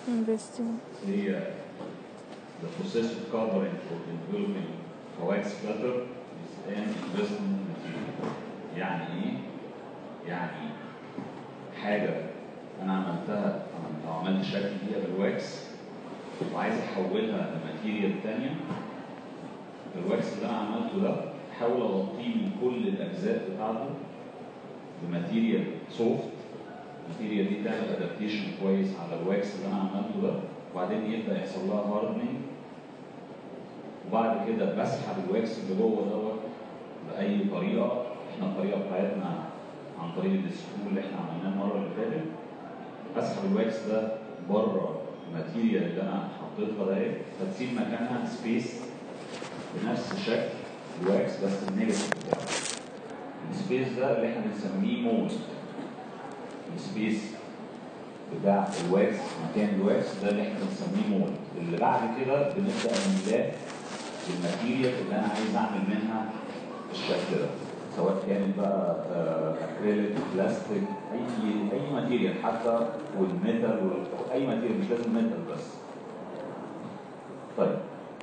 investing هي the process of covering or developing coax splatter is an investment material يعني ايه؟ يعني حاجة أنا عملتها أو عملت شكل ليها بالواكس وعايز أحولها لماتيريال تانية الواكس اللي أنا عملته ده أحاول أغطيه من كل الأجزاء بتاعته بماتيريال سوفت الماتيريال دي تعمل ادابتيشن كويس على الواكس اللي انا عملته ده وبعدين يبدا يحصل لها هاردنينج وبعد كده بسحب الواكس اللي جوه دوت باي طريقه احنا الطريقه بتاعتنا عن طريق السكرو اللي احنا عملناه المره اللي فاتت اسحب الواكس ده بره الماتيريال اللي انا حطيتها ده ايه فتسيب مكانها سبيس بنفس شكل الواكس بس النيجاتيف بتاعه السبيس ده اللي احنا بنسميه مود السبيس بتاع الواكس مكان الواكس ده اللي احنا بنسميه مول اللي بعد كده بنبدا نملاه بالماتيريال اللي انا عايز اعمل منها الشكل ده سواء كانت بقى آه، اكريليك بلاستيك اي اي ماتيريال حتى والميتال وال- اي ماتيريال مش لازم ميتال بس طيب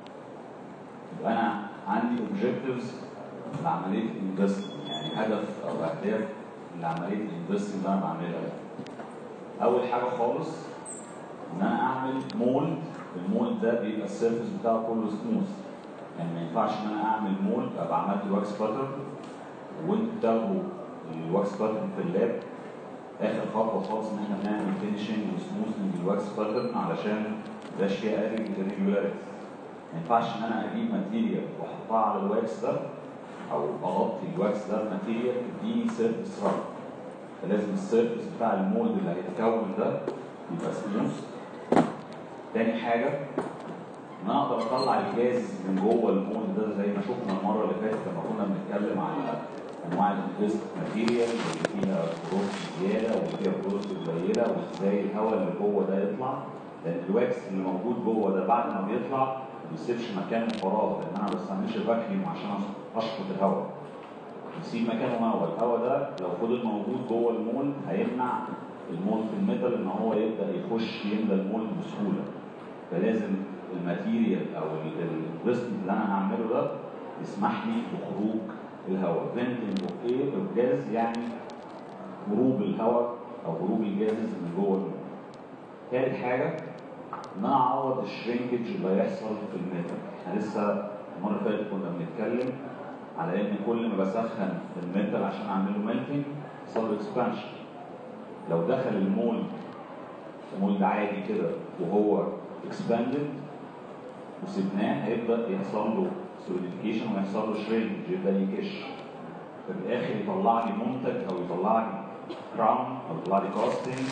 يبقى انا عندي اوبجكتيفز لعمليه الانفستمنت يعني هدف او اهداف لعمليه الانفستمنت اللي انا بعملها ده. اول حاجه خالص ان انا اعمل مولد المولد ده بيبقى السيرفيس بتاعه كله سموث يعني ما ينفعش ان انا اعمل مولد ابقى عملت واكس باتر وانتوا بتاخدوا الواكس باتر في اللاب اخر خطوه خالص ان احنا بنعمل فينشنج وسموثنج الواكس باترن علشان ما يبقاش فيها اي irregularities ما ينفعش ان انا اجيب ماتيريال واحطها على الواكس ده او اغطي الواكس ده بماتيريال تديني سيرفيس رف فلازم السيرفيس بتاع المولد اللي هيتكون ده يبقى سموث تاني حاجه ان انا اقدر اطلع الجاز من جوه المولد ده زي ما شفنا المره اللي فاتت لما كنا بنتكلم على انواع الانفست ماتيريال اللي فيها بروس زياده واللي فيها بروس قليله وازاي الهواء اللي جوه ده يطلع لان الواكس اللي موجود جوه ده بعد ما بيطلع ما بيسيبش مكان فراغ لان انا ما بستعملش فاكيوم عشان اشفط الهواء يسيب مكانه هواء الهواء ده لو فضل موجود جوه المول هيمنع المول في الميتال ان هو يبدا يخش يملى المول بسهوله فلازم الماتيريال او الانفستمنت اللي انا هعمله ده يسمح لي بخروج الهواء فنتنج اوف اير اوف جاز يعني هروب الهواء او هروب الجازز من جوه المول ثالث حاجه ان انا اعوض الشرينكج اللي هيحصل في الميتال احنا لسه المره اللي فاتت كنا بنتكلم على ان كل ما بسخن الميتال عشان اعمله ميلتنج يحصل له اكسبانشن لو دخل المول مولد عادي كده وهو اكسباندد وسبناه هيبدا يحصل له سوليديفيكيشن ويحصل له شرينج يبدا يكش في الاخر يطلع لي منتج او يطلع لي كراون او يطلع لي كاستنج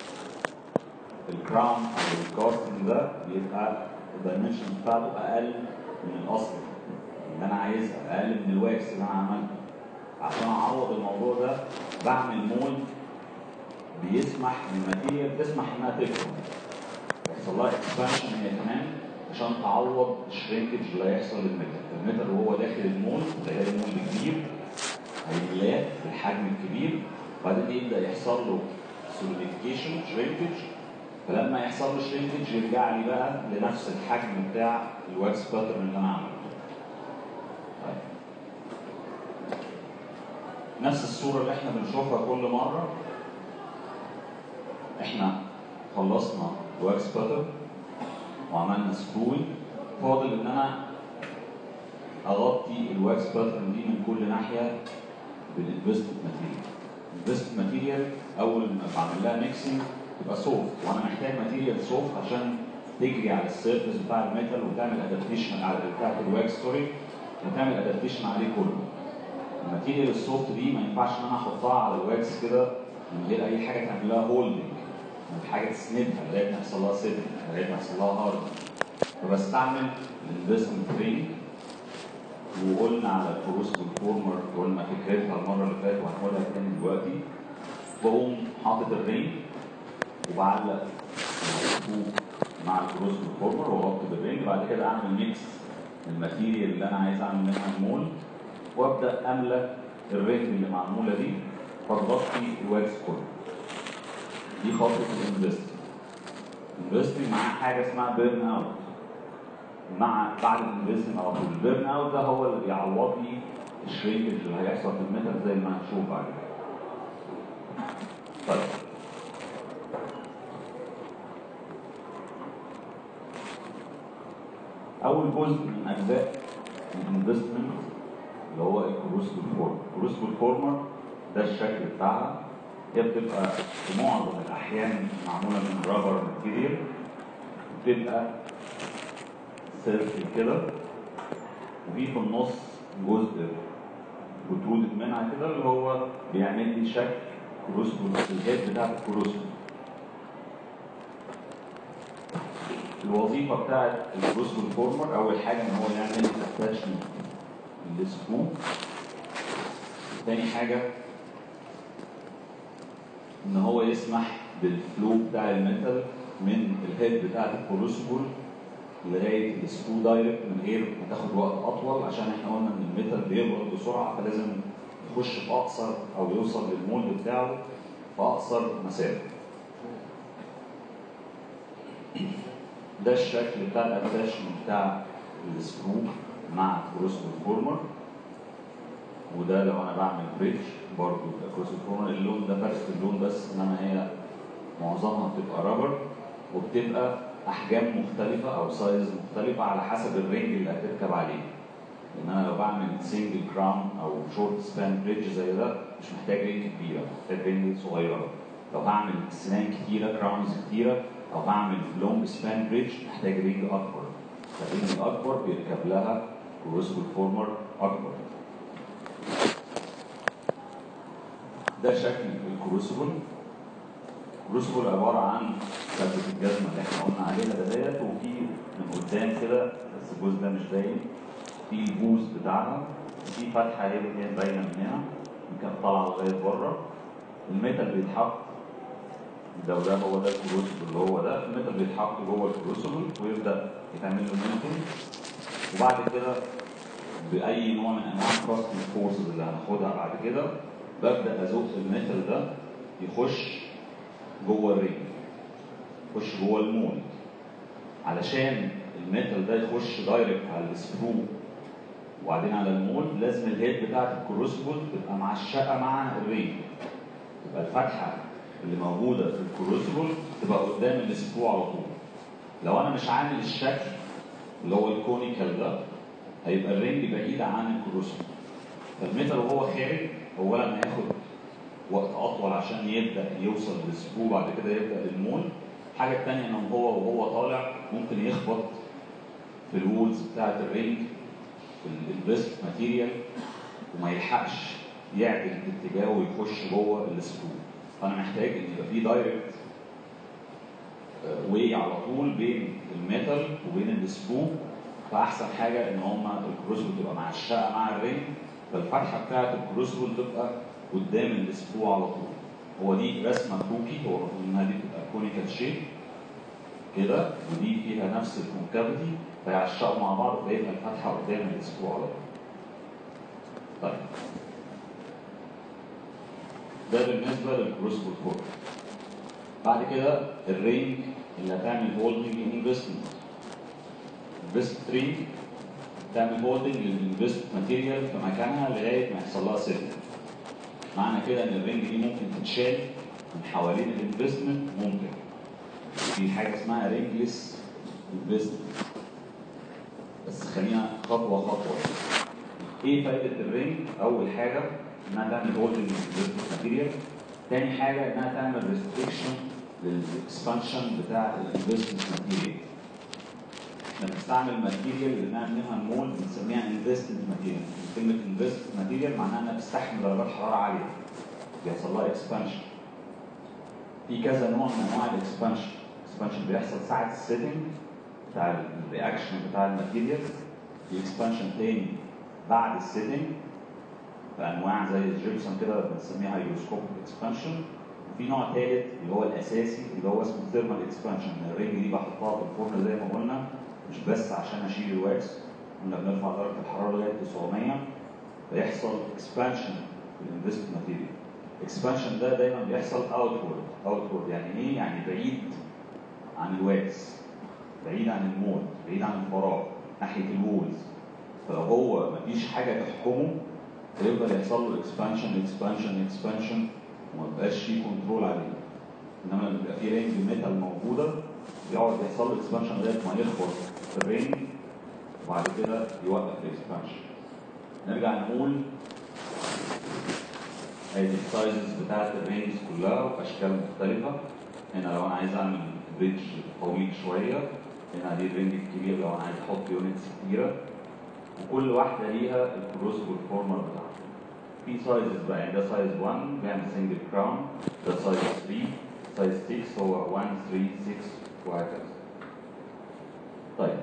الكراون او الكاستنج ده بيبقى الدايمنشن بتاعته اقل من الاصل اللي انا عايزها اقل من الواكس اللي انا عملته عشان اعوض الموضوع ده بعمل مول بيسمح للماتيريال تسمح انها تكبر يحصل لها اكسبانشن هي كمان عشان تعوض الشرينكج اللي هيحصل للميتال الميتال وهو داخل المول هيلاقي المول كبير هيملاه بالحجم الكبير وبعدين يبدا يحصل له سوليديفيكيشن شرينكج فلما يحصل له شرينكج يرجع لي بقى لنفس الحجم بتاع الواكس باترن اللي انا عملته طيب. نفس الصورة اللي احنا بنشوفها كل مرة احنا خلصنا الواكس باتر وعملنا سكرول فاضل ان انا اغطي الواكس باترن دي من كل ناحية بالانفستد ماتيريال الانفستد ماتيريال اول ما بعمل لها ميكسنج تبقى سوفت وانا محتاج ماتيريال سوفت عشان تجري على السيرفيس بتاع الميتال وتعمل ادابتيشن على بتاعت الواكس سوري وتعمل ادابتيشن عليه كله الماتيريال السوفت دي ما ينفعش ان انا احطها على الواكس كده من غير اي حاجه تعمل لها هولدنج من حاجه تسندها لغايه ما يحصل لها سيتنج لغايه ما يحصل لها هارد فبستعمل الانفستمنت رينج وقلنا على الكروسبل فورمر قلنا فكرتها المره اللي فاتت وهنقولها تاني دلوقتي بقوم حاطط الرينج وبعلق الخطوط مع الكروسبل فورمر واغطي بالرينج بعد كده اعمل ميكس الماتيريال اللي انا عايز اعمل منها المول وابدا املى الرينج اللي معموله دي فتغطي الواكس كله دي خطوه الانفستمنت الانفستنج معاه حاجه اسمها بيرن اوت مع بعد الانفستنج على طول البيرن اوت ده هو اللي بيعوض لي الشرينكج اللي هيحصل في الميتال زي ما هنشوف بعد كده طيب اول جزء من اجزاء الانفستمنت اللي هو الكروسبل فورمر الكروسبل فورمر ده الشكل بتاعها هي بتبقى في معظم الاحيان معموله من رابر ماتيريال بتبقى سيركل كده وفي في النص جزء بترودد منها كده اللي هو بيعمل لي شكل كروسبل الهيد بتاعت الكروسبل الوظيفه بتاعت الكروسبل فورمر اول حاجه ان هو يعمل اتاتشمنت للسكرو تاني حاجه ان هو يسمح بالفلو بتاع الميتال من الهيد بتاعت الكروسبل لغايه السكرو دايركت من غير ما تاخد وقت اطول عشان احنا قلنا ان الميتال بيبرد بسرعه فلازم يخش في اقصر او يوصل للمولد بتاعه في اقصر مسافه. ده الشكل بتاع الاتاشمنت بتاع السكرو مع الكروسبل فورمر وده لو انا بعمل بريدج برضه الكروسبل فورمر اللون ده فرق اللون بس انما هي معظمها بتبقى رابر وبتبقى احجام مختلفه او سايز مختلفه على حسب الرينج اللي هتركب عليه ان انا لو بعمل سنجل كراون او شورت سبان بريدج زي ده مش محتاج رينج كبيره محتاج رينج صغيره لو هعمل سنان كتيره كراونز كتيره او هعمل لونج سبان بريدج محتاج رينج اكبر فالرينج الاكبر بيركب لها كروسبل فورمر اكبر ده شكل الكروسبل الكروسبل عباره عن ثبت الجزمه اللي احنا قلنا عليها ده ديت وفي من قدام كده بس الجزء ده مش باين في البوز بتاعها في فتحه هي هي باينه من هنا يمكن طالعه لغايه بره الميتال بيتحط ده وده هو ده الكروسبل اللي هو ده الميتال بيتحط جوه الكروسبل ويبدا يتعمل له ميلتنج وبعد كده باي نوع من انواع الكاستنج فورسز اللي هناخدها بعد كده ببدا ازق الميتال ده يخش جوه الرينج يخش جوه المولد علشان الميتال ده يخش دايركت على السكرو وبعدين على المولد لازم الهيد بتاعت الكروسبل تبقى معشقه مع الرينج تبقى الفتحه اللي موجوده في الكروسبل تبقى قدام السكرو على طول لو انا مش عامل الشكل اللي هو الكونيكال ده هيبقى الرينج بعيد عن الكروسبل فالميتال وهو خارج اولا هياخد وقت اطول عشان يبدا يوصل للسكرو بعد كده يبدا المول الحاجه الثانيه ان هو وهو طالع ممكن يخبط في الوولز بتاعه الرينج في البيست ماتيريال وما يلحقش يعدل اتجاهه ويخش جوه السكرو فانا محتاج ان يبقى في دايركت واي على طول بين الميتال وبين السكرو فاحسن حاجه ان هما الكروسبل تبقى معشقه مع الرينج فالفتحه بتاعه الكروسبل تبقى قدام السكرو على طول هو دي رسمه كروكي هو المفروض انها دي بتبقى كونيكال شيب كده ودي فيها نفس الكونكافيتي فيعشقوا مع بعض فيبقى الفتحه قدام السكرو على طول. طيب ده بالنسبه للكروسبل فورم. بعد كده الرينج اللي هتعمل هولدنج انفستمنت. البيست رينج تعمل هولدنج للانفست ماتيريال في مكانها لغايه ما يحصل لها سيتل. معنى كده ان الرينج دي ممكن تتشال من حوالين الانفستمنت ممكن في حاجه اسمها رينجلس انفستمنت بس خلينا خطوه خطوه ايه فائده الرينج اول حاجه انها تعمل هولدنج للانفستمنت ماتيريال تاني حاجه انها تعمل ريستريكشن للاكسبانشن بتاع الانفستمنت ماتيريال احنا بنستعمل ماتيريال اللي بنعمل منها المول بنسميها انفستمنت ماتيريال كلمه انفستمنت ماتيريال معناها انها بتستحمل درجات حراره عاليه بيحصل لها اكسبانشن في كذا نوع من انواع الاكسبانشن الاكسبانشن بيحصل ساعه السيتنج بتاع الرياكشن بتاع الماتيريال في اكسبانشن تاني بعد السيتنج بانواع زي الجيبسون كده بنسميها هيدروسكوبيك اكسبانشن وفي نوع ثالث اللي هو الاساسي اللي هو اسمه ثيرمال اكسبانشن الرينج دي بحطها في الفرن زي ما قلنا مش بس عشان اشيل الواكس كنا بنرفع درجه الحراره لغايه 900 فيحصل اكسبانشن في الانفست عن الواكس بعيد عن المول بعيد عن الفراغ ناحيه الوولز فلو هو مفيش حاجه تحكمه هيفضل يحصل له اكسبانشن اكسبانشن اكسبانشن وما بقاش فيه كنترول عليه انما لما بيبقى فيه رينج ميتال موجوده بيقعد يحصل له اكسبانشن لغايه ما يخبط في الرينج وبعد كده يوقف الاكسبانشن نرجع نقول ادي السايزز بتاعت الرينجز كلها واشكال مختلفه هنا لو انا عايز اعمل بريدج طويل شويه هنا دي الرينج الكبير لو انا عايز احط يونتس كتيره وكل واحده ليها الكروس والفورمر بتاعها في سايزز بقى يعني ده سايز 1 بيعمل سنجل كراون ده سايز 3 سايز 6 هو 1 3 6 وهكذا طيب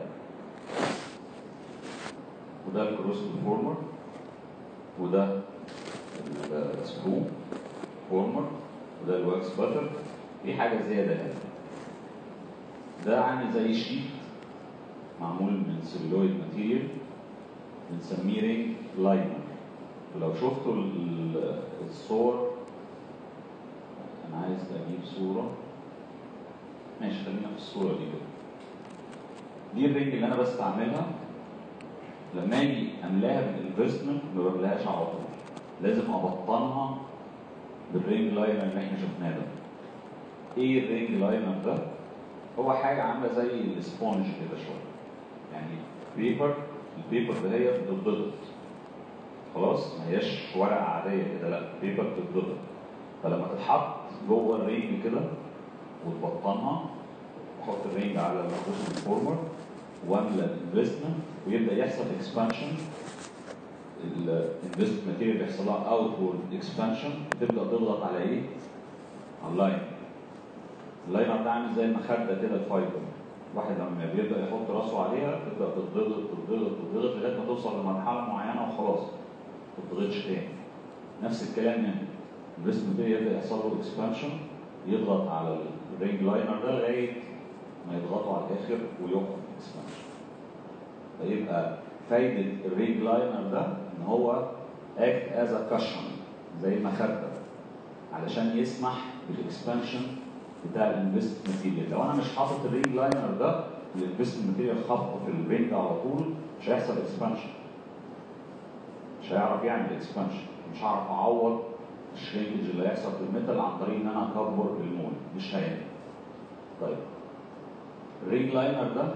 وده الكروس والفورمر وده السكرو فورمر وده الواكس باتر في حاجه زياده هنا ده عامل زي شيت معمول من سيلولويد ماتيريال بنسميه رينج لاينر ولو شفتوا ال- الصور انا عايز اجيب صوره ماشي خلينا في الصوره دي كده دي الرينج اللي انا بستعملها لما اجي املاها بالانفستمنت ما بملاهاش على طول لازم ابطنها بالرينج لاينر اللي احنا شفناه ده ايه الرينج لاينر ده هو حاجه عامله زي الاسبونج كده شويه يعني بيبر البيبر ده هي بتتضغط خلاص ما هياش ورقه عاديه كده لا بيبر بتتضغط فلما تتحط جوه الرينج كده وتبطنها تحط الرينج على الكروس الفورمر واملى الانفستمنت ويبدا يحصل اكسبانشن الانفست ماتيريال بيحصل لها اوتورد اكسبانشن تبدا تضغط على ايه؟ على اللاين اللاينر ده عامل زي المخده كده الفايبر الواحد لما بيبدا يحط راسه عليها تبدا تتضغط تتضغط تتضغط لغايه ما توصل لمرحله معينه وخلاص ما تتضغطش تاني نفس الكلام هنا الانفست ماتيريال يبدا يحصل له اكسبانشن يضغط على الرينج لاينر ده لغايه ما يضغطوا على الاخر ويقف الاكسبانشن فيبقى فايده الرينج لاينر ده ان هو اكت از ا كاشن زي المخده علشان يسمح بالاكسبانشن بتاع الانفست ماتيريال لو انا مش حاطط الرينج لاينر ده الانفست ماتيريال خبطه في الرينج على طول مش هيحصل اكسبانشن مش هيعرف يعمل اكسبانشن مش هعرف اعوض الشرينكج اللي هيحصل في الميتال عن طريق ان انا اكبر المول مش هينفع طيب الرينج لاينر ده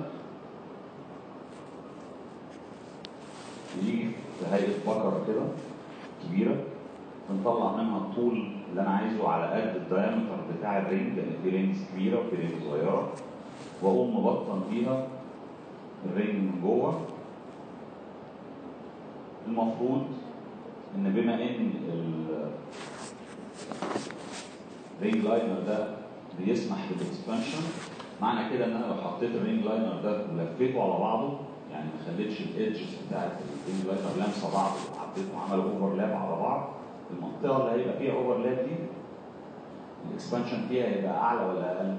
يجي في هيئه بكره كده كبيره بنطلع منها الطول اللي انا عايزه على قد الدايمتر بتاع الرينج لان في رينجز كبيره وفي رينج صغيره واقوم مبطن بيها الرينج من جوه المفروض ان بما ان الرينج لاينر ده بيسمح بالاكسبانشن معنى كده ان انا لو حطيت الرينج لاينر ده ولفيته على بعضه يعني ما خليتش الايدجز بتاعت الرينج لاينر لامسه بعض وحطيته وعملوا اوفرلاب على بعض المنطقه اللي هيبقى فيها اوفرلاب دي الاكسبانشن فيها هيبقى اعلى ولا اقل؟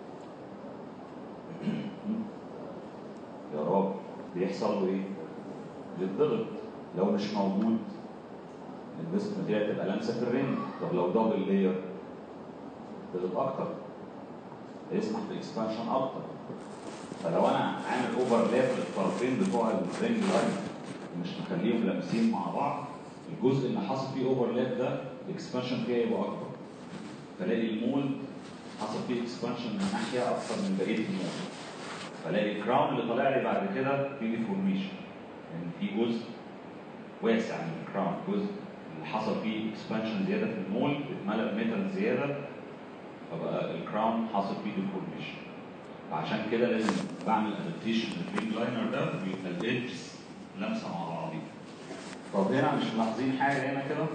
يا رب بيحصل له ايه؟ بيتضغط لو مش موجود الانفست ماتيريال تبقى لامسه في الرينج طب لو دبل لاير تضغط اكتر يسمح بالاكسبانشن اكتر فلو انا عامل اوفرلاب للطرفين بتوع الرينج لاين مش مخليهم لامسين مع بعض الجزء اللي حصل فيه اوفرلاب ده الاكسبانشن فيه هيبقى اكبر فلاقي المول حصل فيه اكسبانشن من ناحيه اكتر من بقيه المول فلاقي الكراون اللي طالع لي بعد كده فيه ديفورميشن يعني في جزء واسع من الكراون جزء اللي حصل فيه اكسبانشن زياده في المول اتملى بميتال زياده فبقى الكراون حصل فيه ديفورميشن فعشان كده لازم بعمل ادابتيشن للرينج لاينر ده بيبقى الايدجز لامسه مع بعضيها طب هنا مش ملاحظين حاجه هنا كده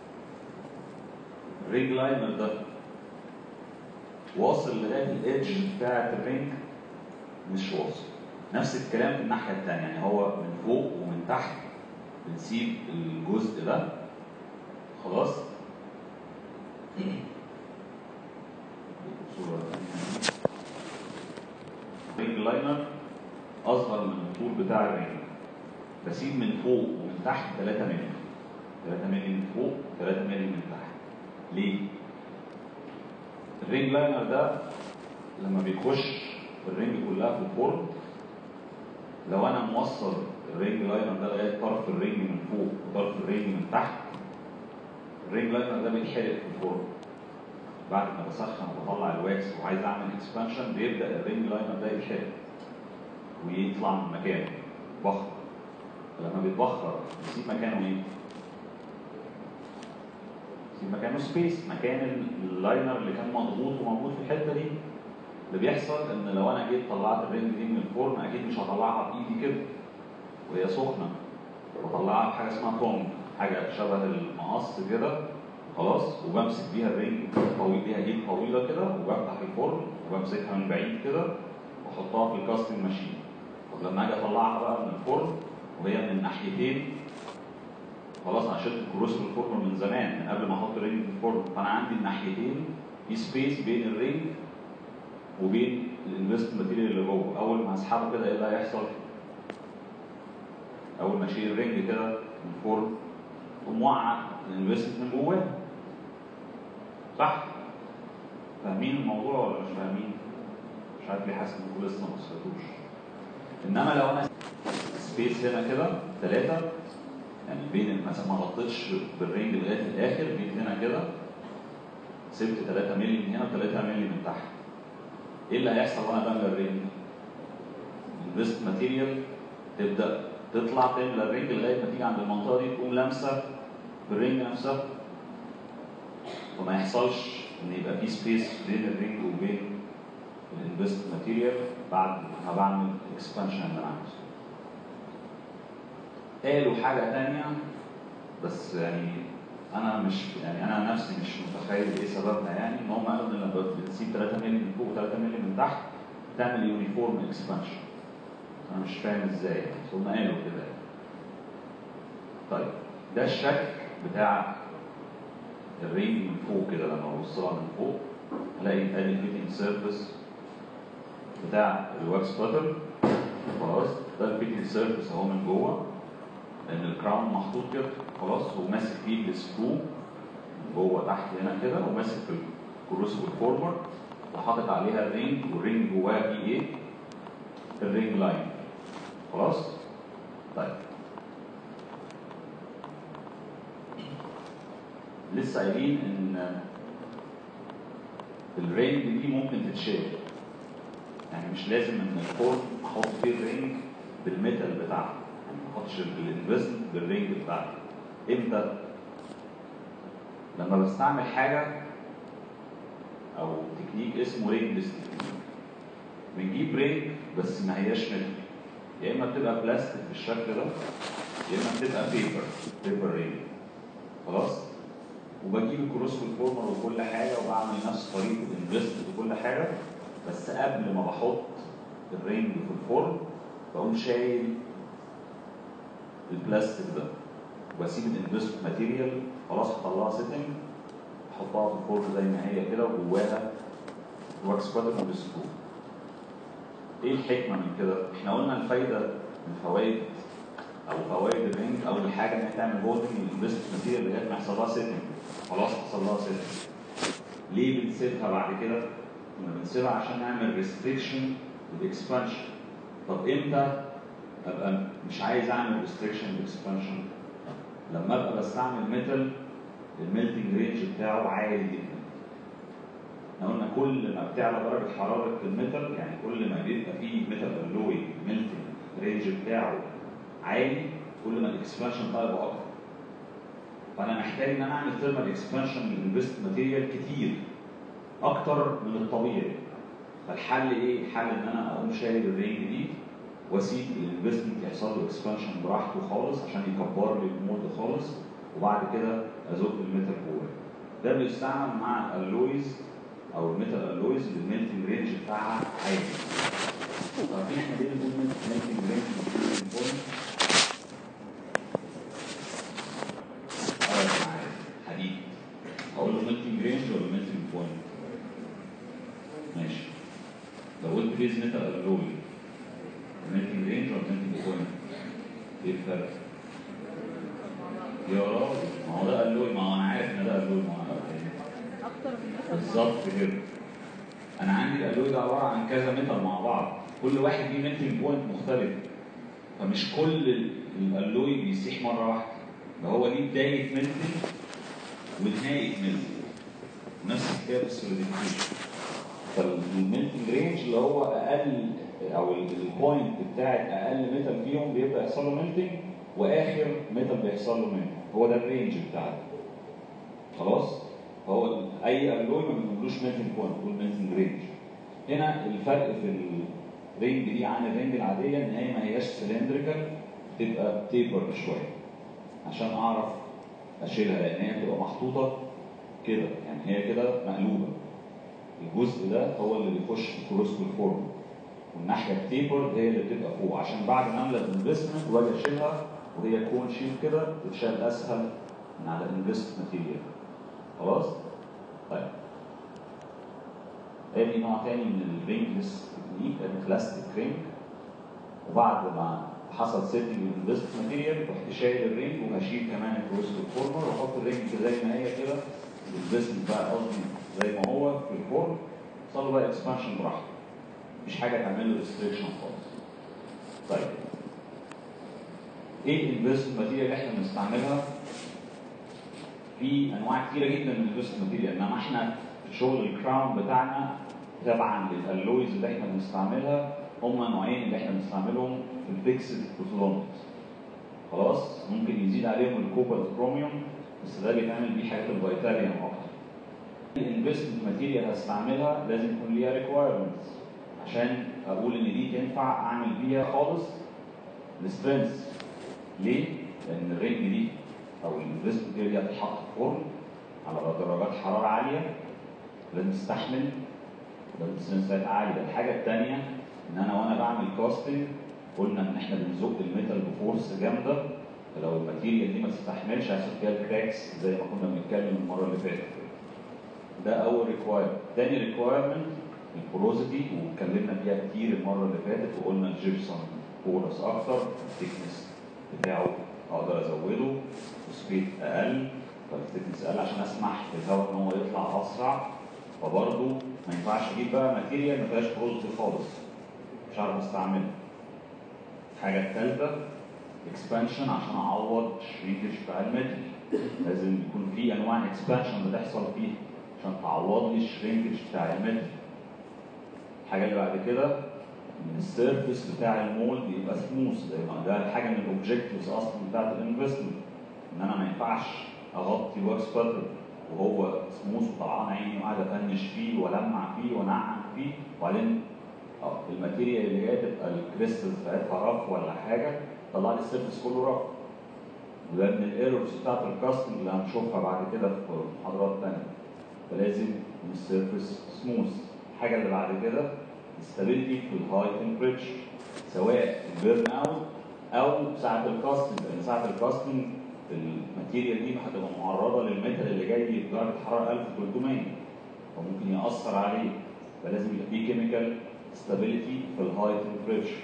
الرينج لاينر ده واصل لغايه الايدج بتاعت الرينج مش واصل نفس الكلام في الناحيه الثانيه يعني هو من فوق ومن تحت بنسيب الجزء ده خلاص صورة الرينج لاينر اصغر من الطول بتاع الرينج بسيب من فوق ومن تحت 3 مللي 3 مللي من فوق 3 مللي من تحت ليه؟ الرينج لاينر ده لما بيخش الرينج كلها في الفورم لو انا موصل الرينج لاينر ده لغايه طرف الرينج من فوق وطرف الرينج من تحت الرينج لاينر ده بيتحرق في الفورم بعد ما بسخن وبطلع الواكس وعايز اعمل اكسبانشن بيبدا الرينج لاينر ده يتحرق ويطلع من مكانه بخر فلما بيتبخر يسيب مكانه ايه؟ يسيب مكانه سبيس مكان اللاينر اللي كان مضغوط وموجود في الحته دي اللي بيحصل ان لو انا جيت طلعت الرينج دي من الفرن اكيد مش هطلعها بايدي كده وهي سخنه بطلعها بحاجه اسمها تونج حاجه شبه المقص كده خلاص وبمسك بيها الرينج طويل بيها ايد طويله كده وبفتح الفرن وبمسكها من بعيد كده واحطها في الكاستنج ماشين طب لما اجي اطلعها بقى من الفرن وهي من الناحيتين خلاص انا شلت الكروس في الفرن من زمان من قبل ما احط الرينج في الفرن فانا عندي الناحيتين في سبيس بين الرينج وبين الانفست ماتيريال اللي جوه اول ما اسحبه كده ايه اللي هيحصل؟ اول ما اشيل الرينج كده من الفرن تقوم موقع الانفست من جواه صح؟ فاهمين الموضوع ولا مش فاهمين؟ مش عارف ليه حاسس انكم لسه ما وصلتوش انما لو انا سبيس هنا كده ثلاثة يعني بين مثلا ما غطيتش بالرينج لغايه الاخر جيت هنا كده سبت 3 مللي من هنا و3 مللي من تحت ايه اللي هيحصل وانا بملى الرينج؟ الفيست ماتيريال تبدا تطلع تملى الرينج لغايه ما تيجي عند المنطقه دي تقوم لامسه بالرينج نفسها وما يحصلش ان يبقى في سبيس بين الرينج وبين الانفست ماتيريال بعد ما بعمل اكسبانشن اللي انا عايزه. قالوا حاجه ثانيه بس يعني انا مش يعني انا نفسي مش متخيل ايه سببها يعني ان هم قالوا ان لما بتسيب 3 مللي من فوق و3 مللي من تحت تعمل يونيفورم اكسبانشن. انا مش فاهم ازاي بس هم قالوا كده يعني. طيب ده الشكل بتاع الرينج من فوق كده لما ابص لها من فوق الاقي ادي الفيتنج سيرفيس بتاع الواكس باتر خلاص ده الفيتنج سيرفيس اهو من جوه لان الكراون محطوط كده خلاص وماسك فيه السكرو من جوه تحت هنا كده وماسك في الكروسبل فورمر وحاطط عليها الرينج والرينج جواها فيه ايه؟ الرينج لاين خلاص؟ طيب لسه قايلين ان الرينج دي ممكن تتشال يعني مش لازم ان الفورم احط فيه الرينج بالميتال بتاعها يعني ما احطش الانفست بالرينج بتاعها امتى؟ لما بستعمل حاجه او تكنيك اسمه رينجلس تكنيك بنجيب رينج بس ما هياش ميتال يا اما بتبقى بلاستيك بالشكل ده يا اما بتبقى بيبر بيبر رينج خلاص وبجيب الكروس والفورمر وكل حاجه وبعمل نفس طريقه الانفست وكل حاجه بس قبل ما بحط الرينج في الفرن بقوم شايل البلاستيك ده وبسيب الانفست ماتيريال خلاص هطلعها سيتنج احطها في الفرن زي ما هي كده وجواها الواكس باترن والسكرو ايه الحكمه من كده؟ احنا قلنا الفايده من فوائد او فوائد الرينج اول حاجه ان هي تعمل هولدنج للانفست ماتيريال لغايه ما يحصل لها سيتنج خلاص حصل لها سيتنج ليه بنسيبها بعد كده؟ كنا بنسيبها عشان نعمل ريستريكشن والاكسبانشن طب امتى ابقى مش عايز اعمل ريستريكشن واكسبانشن؟ لما ابقى بستعمل ميتال الميلتنج رينج بتاعه عالي جدا احنا قلنا كل ما بتعلى درجه حراره الميتال يعني كل ما بيبقى فيه ميتال الوي الميلتنج رينج بتاعه عالي كل ما الاكسبانشن بتاعه يبقى اكتر فانا محتاج ان انا اعمل ثيرمال اكسبانشن للانفست ماتيريال كتير اكتر من الطبيعي فالحل ايه؟ الحل ان انا اقوم شايل الرينج دي واسيب الانفستمنت يحصل له اكسبانشن براحته خالص عشان يكبر لي المود خالص وبعد كده ازق الميتال جواه. ده بيستعمل مع الالويز او الميتال الويز الميلتنج رينج بتاعها عالي. طب احنا ليه بنقول ميلتنج رينج والميلتنج بوينت؟ اه معايا حديد. اقول له ميلتنج رينج ولا ميلتنج بوينت؟ ماشي. لو قلت بيز ميتال الوي ميلتنج رينج ولا ميلتنج بوينت؟ ايه الفرق؟ يا راجل ما هو ده الوي ما هو انا عارف ان ده الوي ما هو اكتر من مثلا بالظبط كده انا عندي الالوي ده عباره عن كذا ميتال مع بعض كل واحد ليه ميلتنج بوينت مختلف فمش كل ال- الالوي بيسيح مره واحده ده هو ليه بدايه ميلتنج ونهايه ميلتنج ونفس الحكايه في السوليديفيكيشن فالميلتنج رينج اللي هو اقل او البوينت بتاعت اقل ميتال فيهم بيبدا يحصل له ميلتنج واخر ميتال بيحصل له ميلتنج هو ده الرينج بتاعته خلاص هو اي الوي ما بنقولوش ميلتنج بوينت بنقول ميلتنج رينج هنا الفرق في الرينج دي عن الرينج العاديه ان هي ما هياش سلندريكال تبقى تيبر شويه عشان اعرف اشيلها لان هي بتبقى محطوطه كده يعني هي كده مقلوبه الجزء ده هو اللي بيخش في الكروسكول فورم والناحيه التيبرد هي اللي بتبقى فوق عشان بعد ما املى الانفستمنت واجي اشيلها وهي كون شيل كده تتشال اسهل من على الانفست ماتيريال خلاص؟ طيب ادي نوع تاني من الرينجلس تكنيك ادي كلاستيك رينج وبعد ما حصل سيتنج للانفست ماتيريال رحت شايل الرينج وهشيل كمان الكروسكول فورمر واحط الرينج زي ما هي كده الانفستمنت بقى قصدي زي ما هو في الفورم صار له بقى اكسبانشن براحته مفيش حاجه تعمل له ريستريكشن خالص طيب ايه الانفست ماتيريال اللي احنا بنستعملها في انواع كتيره جدا من الانفست ماتيريال انما احنا في شغل الكراون بتاعنا تبعا للالويز اللي احنا بنستعملها هم نوعين اللي احنا بنستعملهم في الفيكسد بروتولونز خلاص ممكن يزيد عليهم الكوبالت كروميوم بس ده بيتعمل بيه حاجات الفيتاليوم اكتر الانفستمنت ماتيريال هستعملها لازم يكون ليها ريكوايرمنتس عشان اقول ان دي تنفع اعمل بيها خالص السترينث ليه؟ لان الرينج دي او الانفستمنت دي هتتحط في فرن على درجات حراره عاليه لازم تستحمل درجه السترينث بتاعتها عاليه الحاجه الثانيه ان انا وانا بعمل كاستنج قلنا ان احنا بنزق الميتال بفورس جامده فلو الماتيريال دي ما تستحملش هيحصل فيها الكراكس زي ما كنا بنتكلم المره اللي فاتت ده اول ريكوايرمنت تاني ريكوايرمنت البوروزيتي واتكلمنا فيها كتير المره اللي فاتت وقلنا الجيبسون بورس اكتر الثيكنس بتاعه اقدر ازوده وسبيد اقل فالثيكنس اقل عشان اسمح للهواء ان هو يطلع اسرع فبرضه ما ينفعش اجيب بقى ماتيريال ما فيهاش بوروزيتي خالص مش هعرف استعملها الحاجه الثالثه اكسبانشن عشان اعوض الشريكج بتاع الميتال لازم يكون في انواع اكسبانشن بتحصل فيه عشان تعوض لي الشرينكج بتاع الميتال الحاجه اللي بعد كده ان السيرفيس بتاع المولد يبقى سموث زي ما ده حاجه من الاوبجكتيفز اصلا بتاعت الانفستمنت ان انا ما ينفعش اغطي ورك باترن وهو سموث وطلعان عيني وقاعد افنش فيه والمع فيه ونعم فيه وبعدين اه الماتيريال اللي جايه تبقى الكريستالز بتاعتها رف ولا حاجه طلع لي السيرفيس كله رف وده من الايرورز بتاعت الكاستنج اللي هنشوفها بعد كده في محاضرات ثانيه فلازم يكون السيرفيس سموث الحاجه اللي بعد كده استابيليتي في الهاي تمبريتشر سواء البيرن اوت او ساعه الكاستنج لان ساعه الكاستنج الماتيريال دي هتبقى معرضه للميتال اللي جاي بدرجه حراره 1300 فممكن ياثر عليه فلازم يبقى فيه كيميكال stability في الهاي تمبريتشر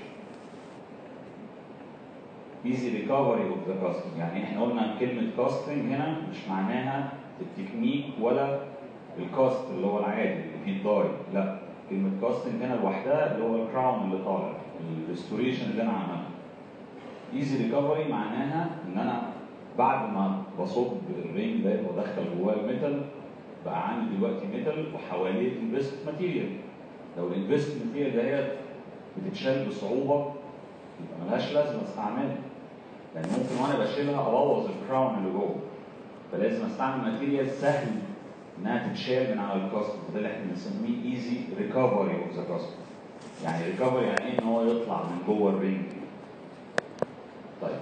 ايزي ريكفري اوف ذا كاستنج يعني احنا قلنا كلمه كاستنج هنا مش معناها التكنيك ولا الكاست اللي هو العادي اللي فيه الداي لا كلمه كاستنج هنا لوحدها اللي هو الكراون اللي طالع الريستوريشن اللي انا عملته ايزي ريكفري معناها ان انا بعد ما بصب الرينج ده وادخل جواه الميتال بقى عندي دلوقتي ميتال وحواليه انفست ماتيريال لو الانفست ماتيريال دهيت بتتشال بصعوبه يبقى ملهاش لازمه استعملها لان ممكن وانا بشيلها ابوظ الكراون اللي جوه فلازم استعمل ماتيريال سهل انها تتشال من على الكاست وده اللي احنا بنسميه ايزي ريكفري اوف ذا كاست يعني ريكفري يعني ايه ان هو يطلع من جوه الرينج طيب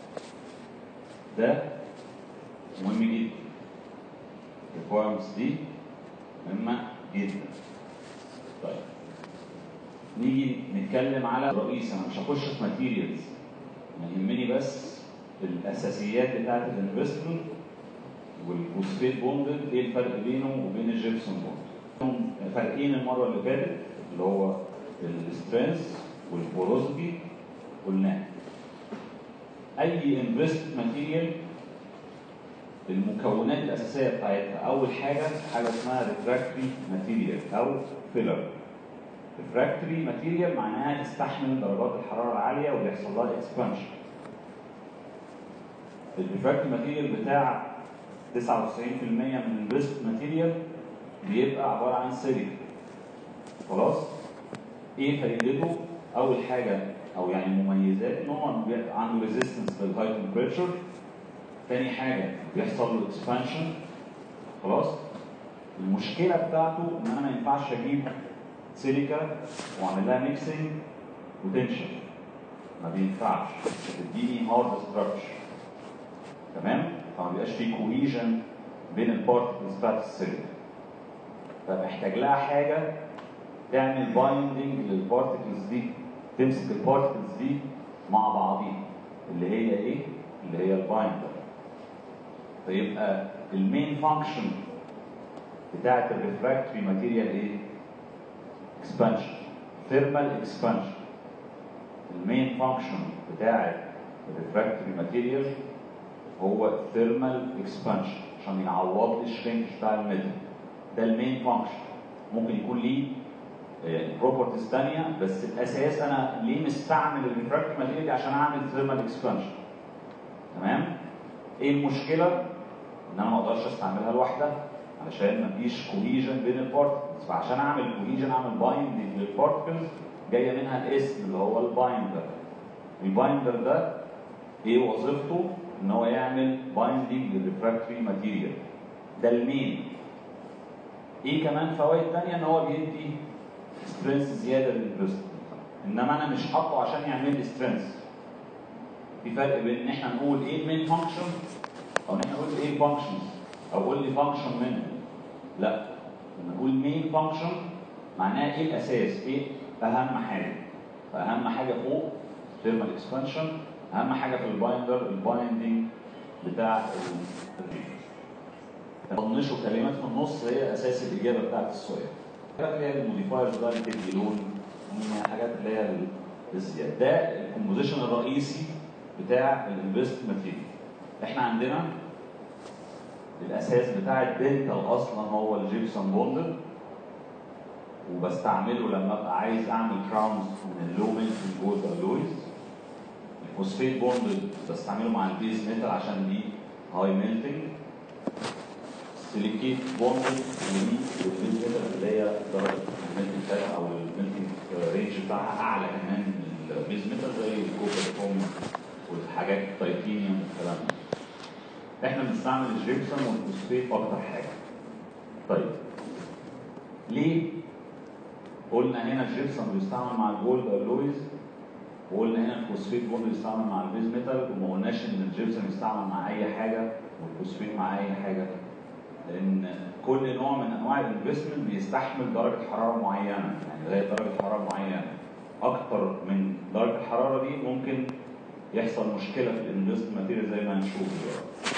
ده مهم جدا الريكوايرمنتس دي مهمه جدا طيب نيجي نتكلم على الرئيس انا مش هخش في ماتيريالز انا يهمني بس الاساسيات بتاعت الانفستمنت والفوسفيت بوندد ايه الفرق بينه وبين الجيبسون بوند فرقين المره اللي فاتت اللي هو السترينث والبوروزيتي قلناه اي انفست ماتيريال المكونات الاساسيه بتاعتها اول حاجه حاجه اسمها ريفراكتري ماتيريال او فيلر ريفراكتري ماتيريال معناها تستحمل درجات الحراره العاليه وبيحصل لها اكسبانشن الريفراكتري ماتيريال بتاع 99% من البيست ماتيريال بيبقى عباره عن سيليكا خلاص ايه فايدته اول حاجه او يعني مميزات ان هو بيبقى عنده ريزيستنس للهاي تمبريتشر تاني حاجه بيحصل له اكسبانشن خلاص المشكله بتاعته ان انا ما ينفعش اجيب سيليكا واعمل لها ميكسنج وتنشن ما بينفعش تديني هارد ستراكشر تمام فما بيبقاش فيه كوهيجن بين البارتكلز بتاعت السيليكا فمحتاج لها حاجه تعمل بايندنج للبارتكلز دي تمسك البارتكلز دي مع بعضيها اللي هي ايه؟ اللي هي البايندر فيبقى المين فانكشن بتاعت الريفراكتوري ماتيريال ايه؟ اكسبانشن ثيرمال اكسبانشن المين فانكشن بتاعت الريفراكتوري ماتيريال هو ثيرمال اكسبانشن عشان يعوض لي الشرينك بتاع الميتال ده المين فانكشن ممكن يكون ليه بروبرتيز ثانيه بس الاساس انا ليه مستعمل الريفراكتوري ماتيريال عشان اعمل ثيرمال اكسبانشن تمام ايه المشكله ان انا ما اقدرش استعملها لوحدها علشان مفيش كوهيجن بين البارتكلز فعشان اعمل كوهيجن اعمل بايندنج للبارتكلز جايه منها الاسم اللي هو البايندر البايندر ده ايه وظيفته ان هو يعمل بايندنج للريفراكتوري ماتيريال ده المين ايه كمان فوائد ثانيه ان هو بيدي سترينث زياده للبريست انما انا مش حاطه عشان يعمل لي سترينث في فرق بين ان احنا نقول ايه المين فانكشن او ان احنا نقول ايه الفانكشنز او قول لي فانكشن منه لا لما نقول مين فانكشن معناها ايه الاساس ايه اهم حاجه فاهم حاجه فوق ثيرمال اكسبانشن اهم حاجه في البايندر البايندنج بتاع الريجن طنشوا كلمات في النص هي اساس الاجابه بتاعت السؤال الحاجات اللي هي الموديفايرز بقى اللي بتدي لون حاجات اللي هي الزياده ده الكومبوزيشن الرئيسي بتاع الانفست ماتيريال احنا عندنا الاساس بتاع الدنتال اصلا هو الجيبسون بوندد وبستعمله لما ابقى عايز اعمل كراونز من اللو ميلتنج جولد الويز الفوسفيت بوندد بستعمله مع البيز ميتال عشان دي هاي ميلتنج سيليكيت بوندد ودي البيز ميتال اللي هي درجه الميلتنج بتاعها او الميلتنج رينج بتاعها اعلى كمان من البيز ميتال زي الكوبر فوم والحاجات التيتانيوم والكلام ده احنا بنستعمل الجيبسون والفوسفيت اكتر حاجه طيب ليه قلنا هنا الجيبسون بيستعمل مع الجولد الويز وقلنا هنا الفوسفيت بوند بيستعمل مع البيز ميتال وما قلناش ان الجيبسون يستعمل مع اي حاجه والفوسفيت مع اي حاجه لان كل نوع من انواع الانفستمنت بيستحمل درجه حراره معينه يعني لغايه درجه حراره معينه اكتر من درجه الحراره دي ممكن يحصل مشكله في الانفست ماتيريال زي ما هنشوف دلوقتي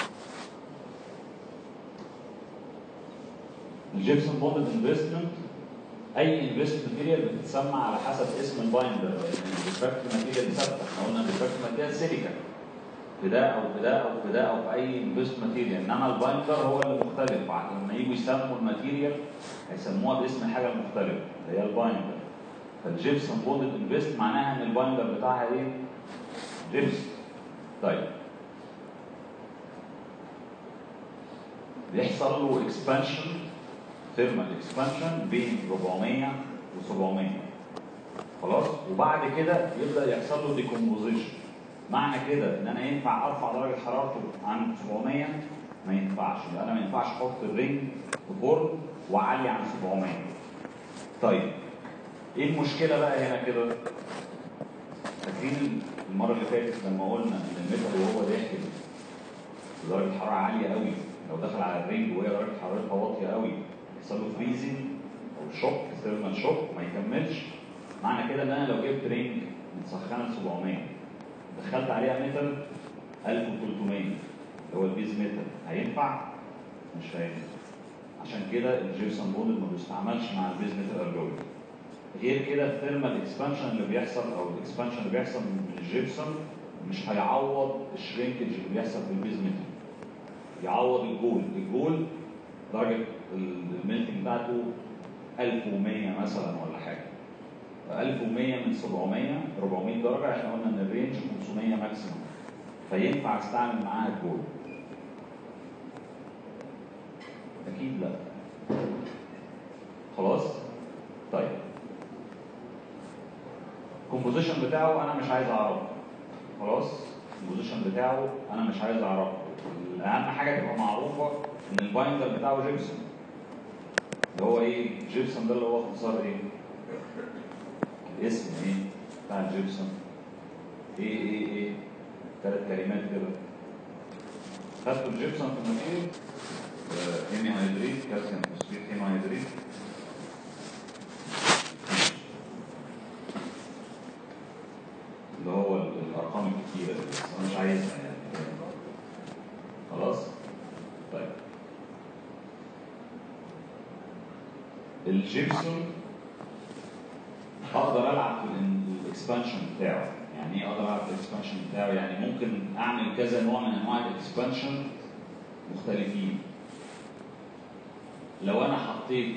الجيبسون بوند انفستمنت اي انفست ماتيريال بتتسمى على حسب اسم البايندر لان الريفراكت ماتيريال ثابته احنا قلنا الريفراكت ماتيريال سيليكا في ده او في ده او في ده او في اي انفست ماتيريال انما البايندر هو اللي مختلف لما يجوا يسموا الماتيريال هيسموها باسم الحاجه المختلفه اللي هي البايندر فالجيبسون بوند انفست معناها ان البايندر بتاعها ايه؟ جيبس طيب بيحصل له اكسبانشن ثيرمال اكسبانشن بين 400 و 700 خلاص وبعد كده يبدا يحصل له ديكومبوزيشن معنى كده ان انا ينفع ارفع درجه حرارته عن 700 ما ينفعش يبقى انا ما ينفعش احط الرينج في فرن واعلي عن 700 طيب ايه المشكله بقى هنا كده فاكرين المره اللي فاتت لما قلنا ان الميتال وهو داخل درجه حراره عاليه قوي لو دخل على الرينج وهي درجه حرارتها واطيه قوي يحصل له فريزنج او شوك ثيرمال شوك ما يكملش معنى كده ان انا لو جبت رينج متسخنه ل 700 دخلت عليها ميتال 1300 اللي هو البيز ميتال هينفع؟ مش هينفع عشان كده الجيبسون بوند ما بيستعملش مع البيز ميتال الجوي غير كده الثيرمال اكسبانشن اللي بيحصل او الاكسبانشن اللي بيحصل من الجيبسون مش هيعوض الشرينكج اللي بيحصل في البيز ميتال يعوض الجول الجول درجه الميلتنج بتاعته 1100 مثلا ولا حاجه 1100 من 700 400 درجه احنا قلنا ان الرينج 500 ماكسيموم فينفع استعمل معاها الجول اكيد لا خلاص طيب الكومبوزيشن بتاعه انا مش عايز اعرفه خلاص الكومبوزيشن بتاعه انا مش عايز اعرفه اهم حاجه تبقى معروفه ان البايندر بتاعه جيبسون اللي هو ايه جيبسون ده اللي هو اختصار ايه الاسم ايه بتاع الجيبسون ايه ايه ايه ثلاث كلمات كده خدتوا الجيبسون في الماتيريال هيمي هيدريت كالسيوم فوسفيت هيمي هيدريت اللي هو الارقام الكتيره دي بس انا مش عايزها يعني خلاص طيب الجيبسون اقدر العب في الاكسبانشن بتاعه يعني ايه اقدر العب في الاكسبانشن بتاعه يعني ممكن اعمل كذا نوع من انواع الاكسبانشن مختلفين لو انا حطيت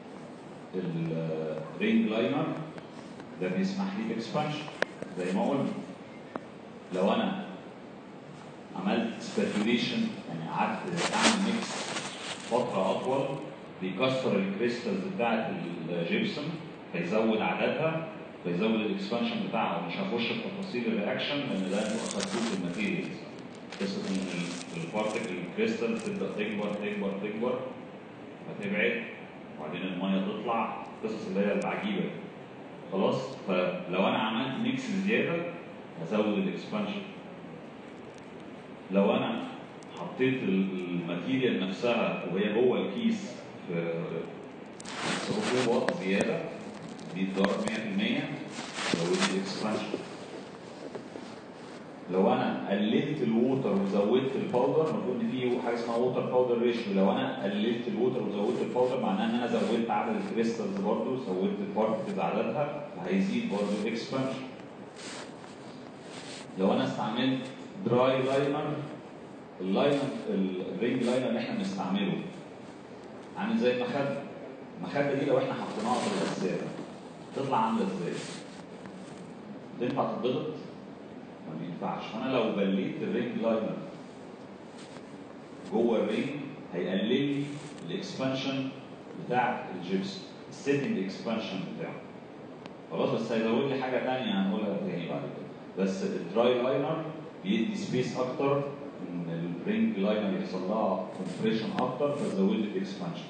الرينج لاينر ده بيسمح لي باكسبانشن زي ما قلنا لو انا عملت سبيكيوليشن يعني قعدت اعمل ميكس فتره اطول بيكسر الكريستالز بتاعت الجيبسون فيزود عددها فيزود الاكسبانشن بتاعها مش هخش في تفاصيل الرياكشن لان ده انتوا اخدتوه في الماتيريالز قصه ان البارتكل الكريستال تبدا تكبر تكبر تكبر فتبعد وبعدين الميه تطلع القصص اللي هي العجيبه دي خلاص فلو انا عملت ميكس زياده هزود الاكسبانشن لو انا حطيت الماتيريال نفسها وهي جوه الكيس في صفوف واط زياده دي الدار 100% زود الاكسبانشن لو انا قللت الووتر وزودت الباودر المفروض ان في حاجه اسمها ووتر باودر ريشيو لو انا قللت الووتر وزودت الباودر معناه ان انا زودت عدد الكريستالز برضه زودت البارتكلز عددها فهيزيد برضه الاكسبانشن لو انا استعملت دراي لاينر اللاينر الرينج لاينر اللي احنا بنستعمله عامل زي المخده المخده دي لو احنا حطيناها في الغساله تطلع عامله ازاي؟ تنفع تتضغط؟ ما بينفعش فانا لو بليت الرينج لاينر جوه الرينج هيقلل لي الاكسبانشن بتاع الجبس السيتنج اكسبانشن بتاعه خلاص بس هيزود لي حاجه ثانيه هنقولها تاني بعد كده بس الدراي لاينر بيدي سبيس اكتر ان الرينج لاينر يحصل لها كومبريشن اكتر فتزود لي الاكسبانشن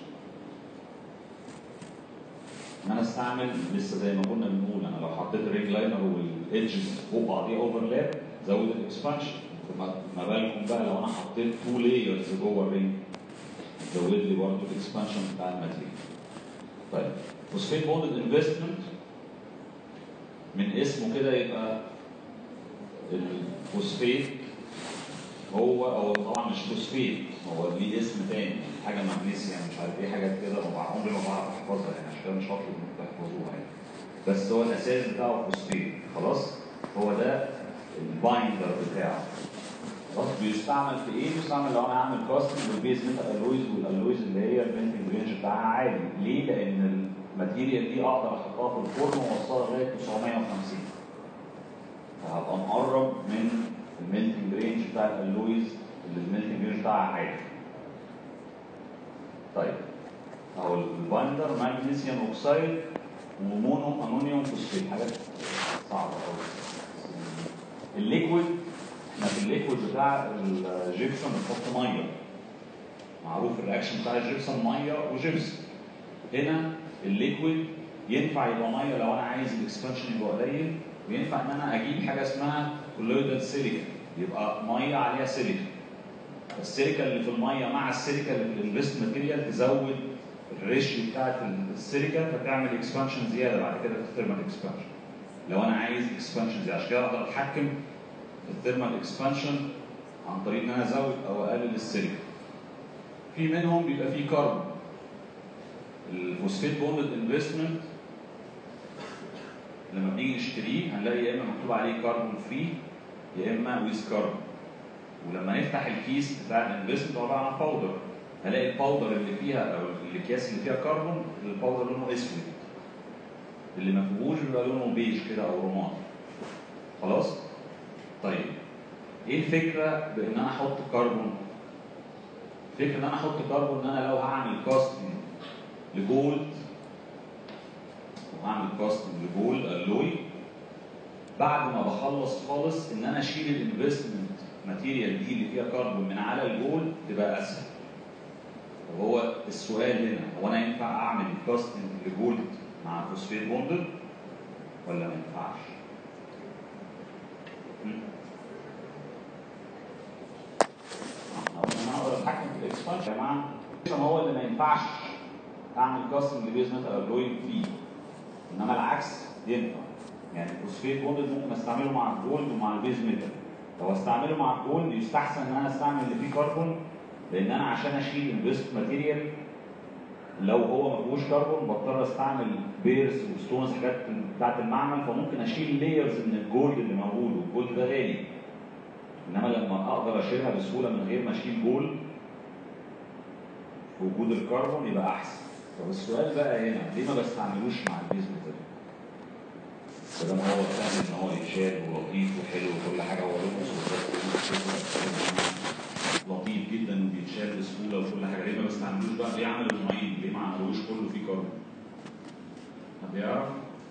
ان انا استعمل لسه زي ما كنا بنقول انا لو حطيت الرينج لاينر والايدجز فوق بعضيها اوفرلاب زود الاكسبانشن ما بالكم بقى لو انا حطيت تو لايرز جوه الرينج زود لي برضه الاكسبانشن بتاع الماتيريال طيب فوسفيت بوندد انفستمنت من اسمه كده يبقى الفوسفيت هو او طبعا مش فوسفيت هو ليه اسم تاني حاجه مغنيسيوم مش عارف ايه حاجات كده ما بعرف- عمري ما بعرف احفظها يعني عشان كده مش هطلب انكم تحفظوها يعني بس هو الاساس بتاعه فوسفيت خلاص هو ده البايندر بتاعه خلاص بيستعمل في ايه؟ بيستعمل لو انا اعمل كاستنج بالبيز ميتال الويز والالويز اللي هي البنتنج رينج بتاعها عالي ليه؟ لان الماتيريال دي اقدر احطها في الفرن واوصلها لغايه 950 فهبقى مقرب من الميلتنج رينج بتاع الالويز اللي الميلتنج رينج بتاعها عالي طيب اهو البايندر ماجنيسيوم اوكسايد ومونو امونيوم فوسفيت حاجات صعبه قوي الليكويد احنا في الليكويد بتاع الجبسون بنحط ميه معروف الرياكشن بتاع الجبسون ميه وجبسون هنا الليكويد ينفع يبقى ميه لو انا عايز الاكسبانشن يبقى قليل وينفع ان انا اجيب حاجه اسمها كولويدال سيليكا يبقى ميه عليها سيليكا السيليكا اللي في الميه مع السيليكا اللي في الانفست ماتيريال تزود الريشيو بتاعت السيليكا فتعمل اكسبانشن زياده بعد كده في الثيرمال اكسبانشن لو انا عايز اكسبانشن زياده عشان كده اقدر اتحكم في الثيرمال اكسبانشن عن طريق ان انا ازود او اقلل السيليكا في منهم بيبقى فيه كاربون الفوسفيت بوندد انفستمنت لما بنيجي نشتريه هنلاقي يا اما مكتوب عليه كاربون فري يا اما ويز كاربون ولما نفتح الكيس بتاع الانفستمنت عباره عن باودر هلاقي الباودر اللي فيها او الاكياس اللي فيها كربون الباودر لونه اسود اللي ما فيهوش بيبقى لونه بيج كده او رمادي خلاص طيب ايه الفكره بان انا احط كربون الفكره ان انا احط كربون ان انا لو هعمل كاستنج لجولد وهعمل كاستنج لجولد الوي بعد ما بخلص خالص ان انا اشيل الانفستمنت ماتيريال دي اللي فيها كربون من على الجولد تبقى اسهل وهو السؤال هنا هو انا ينفع اعمل كاستنج لجولد مع فوسفيت بوندر ولا ما ينفعش؟ انا اقدر اتحكم في الاكسبانشن يا جماعه هو اللي ما ينفعش اعمل كاستنج لبيز ميتال الوي فيه انما العكس ينفع يعني الفوسفيت بوندر ممكن استعمله مع الجولد ومع البيز ميتال لو استعمله مع الجولد يستحسن ان انا استعمل اللي فيه كربون لان انا عشان اشيل البيست ماتيريال لو هو ما فيهوش كربون بضطر استعمل بيرز وستونز حاجات بتاعت المعمل فممكن اشيل لايرز من الجولد اللي موجود والجولد ده غالي انما لما اقدر اشيلها بسهوله من غير ما اشيل جولد وجود الكربون يبقى احسن طب السؤال بقى هنا ليه ما بستعملوش مع البيز ماتيريال؟ بدل هو سهل ان هو يتشال ولطيف وحلو وكل حاجه هو له لطيف جدا وبيتشال بسهوله وكل حاجه ليه ما بستعملوش بقى ليه عملوا المعين ليه ما عملوش كله فيه كربون حد يعرف؟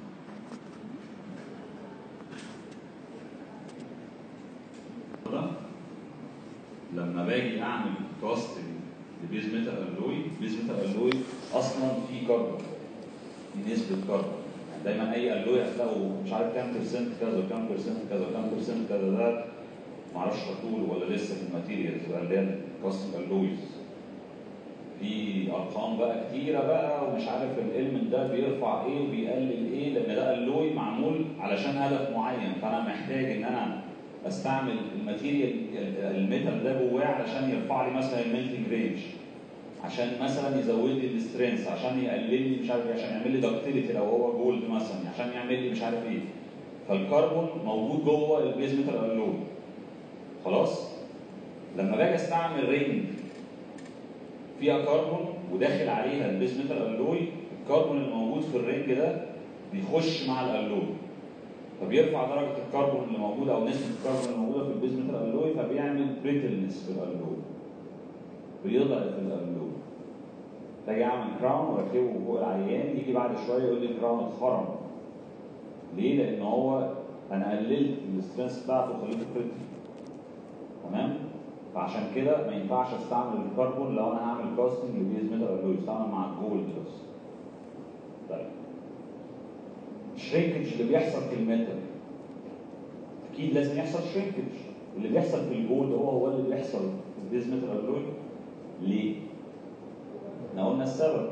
لما باجي اعمل كاستنج لبيز ميتال الوي بيز ميتال الوي اصلا فيه كربون في نسبه كربون يعني دايما اي الوي هتلاقوا مش عارف كام برسنت كذا وكام برسنت كذا وكام برسنت كذا ده معرفش هتقول ولا لسه في الماتيريالز بقى اللي هي الكاستم الويز في ارقام بقى كتيره بقى ومش عارف الالمنت ده بيرفع ايه وبيقلل ايه لان ده الوي معمول علشان هدف معين فانا محتاج ان انا استعمل الماتيريال الميتال ده جواه علشان يرفع لي مثلا الميلتنج رينج عشان مثلا يزود لي السترينث عشان يقلل لي مش عارف عشان يعمل لي دكتيليتي لو هو جولد مثلا عشان يعمل لي مش عارف ايه فالكربون موجود جوه البيز ميتال الوي خلاص لما باجي استعمل رينج فيها كربون وداخل عليها البيز ميتال الوي الكربون الموجود في الرينج ده بيخش مع الالوي فبيرفع درجه الكربون اللي موجوده او نسبه الكربون اللي موجوده في البيز ميتال الوي فبيعمل بريتلنس في الالوي بيضعف الالوي باجي اعمل كراون واركبه فوق العيان يجي بعد شويه يقول لي الكراون اتخرم ليه؟ لان هو انا قللت السترينث بتاعته وخليته كريتيكال تمام فعشان كده ما ينفعش استعمل الكربون لو انا هعمل كاستنج لبيز ميتال الوي استعمل مع الجولد بس طيب الشرينكج اللي بيحصل في الميتال اكيد لازم يحصل شرينكج اللي بيحصل في الجولد هو هو اللي بيحصل في البيز ميتال الوي ليه؟ احنا قلنا السبب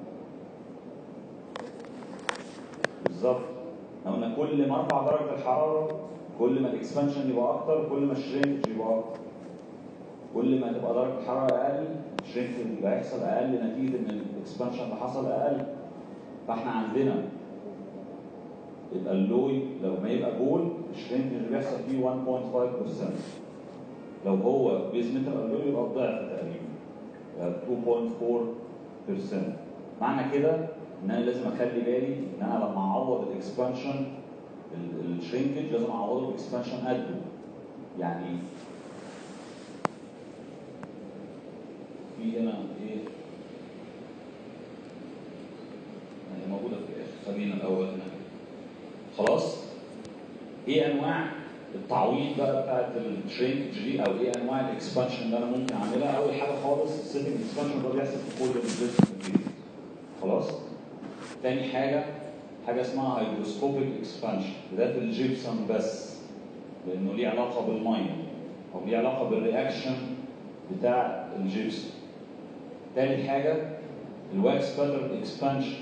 بالظبط احنا قلنا كل ما ارفع درجه الحراره كل ما الاكسبانشن يبقى اكتر كل ما الشرينكج يبقى اكتر كل ما تبقى درجه الحراره اقل الشرينكج يبقى هيحصل اقل نتيجه ان الاكسبانشن اللي حصل اقل فاحنا عندنا يبقى اللوي لو ما يبقى جول الشرينكج اللي بيحصل فيه 1.5% لو هو بيز ميتال اللوي يبقى الضعف تقريبا يبقى 2.4% معنى كده ان انا لازم اخلي بالي ان انا لما اعوض الاكسبانشن الشرينكج لازم اعوضه باكسبانشن قده يعني في هنا ايه هي موجوده في الاخر خلينا الاول هنا خلاص ايه انواع التعويض بقى بتاعت الشرينكج دي او ايه انواع الاكسبانشن اللي انا ممكن اعملها اول حاجه خالص السيتنج اكسبانشن ده بيحصل في كل الانفستمنت خلاص تاني حاجه حاجه اسمها هيدروسكوبيك اكسبانشن ده في الجيبسون بس لانه ليه علاقه بالميه او ليه علاقه بالرياكشن بتاع الجيبسون تالت حاجه الواكس باترن اكسبانشن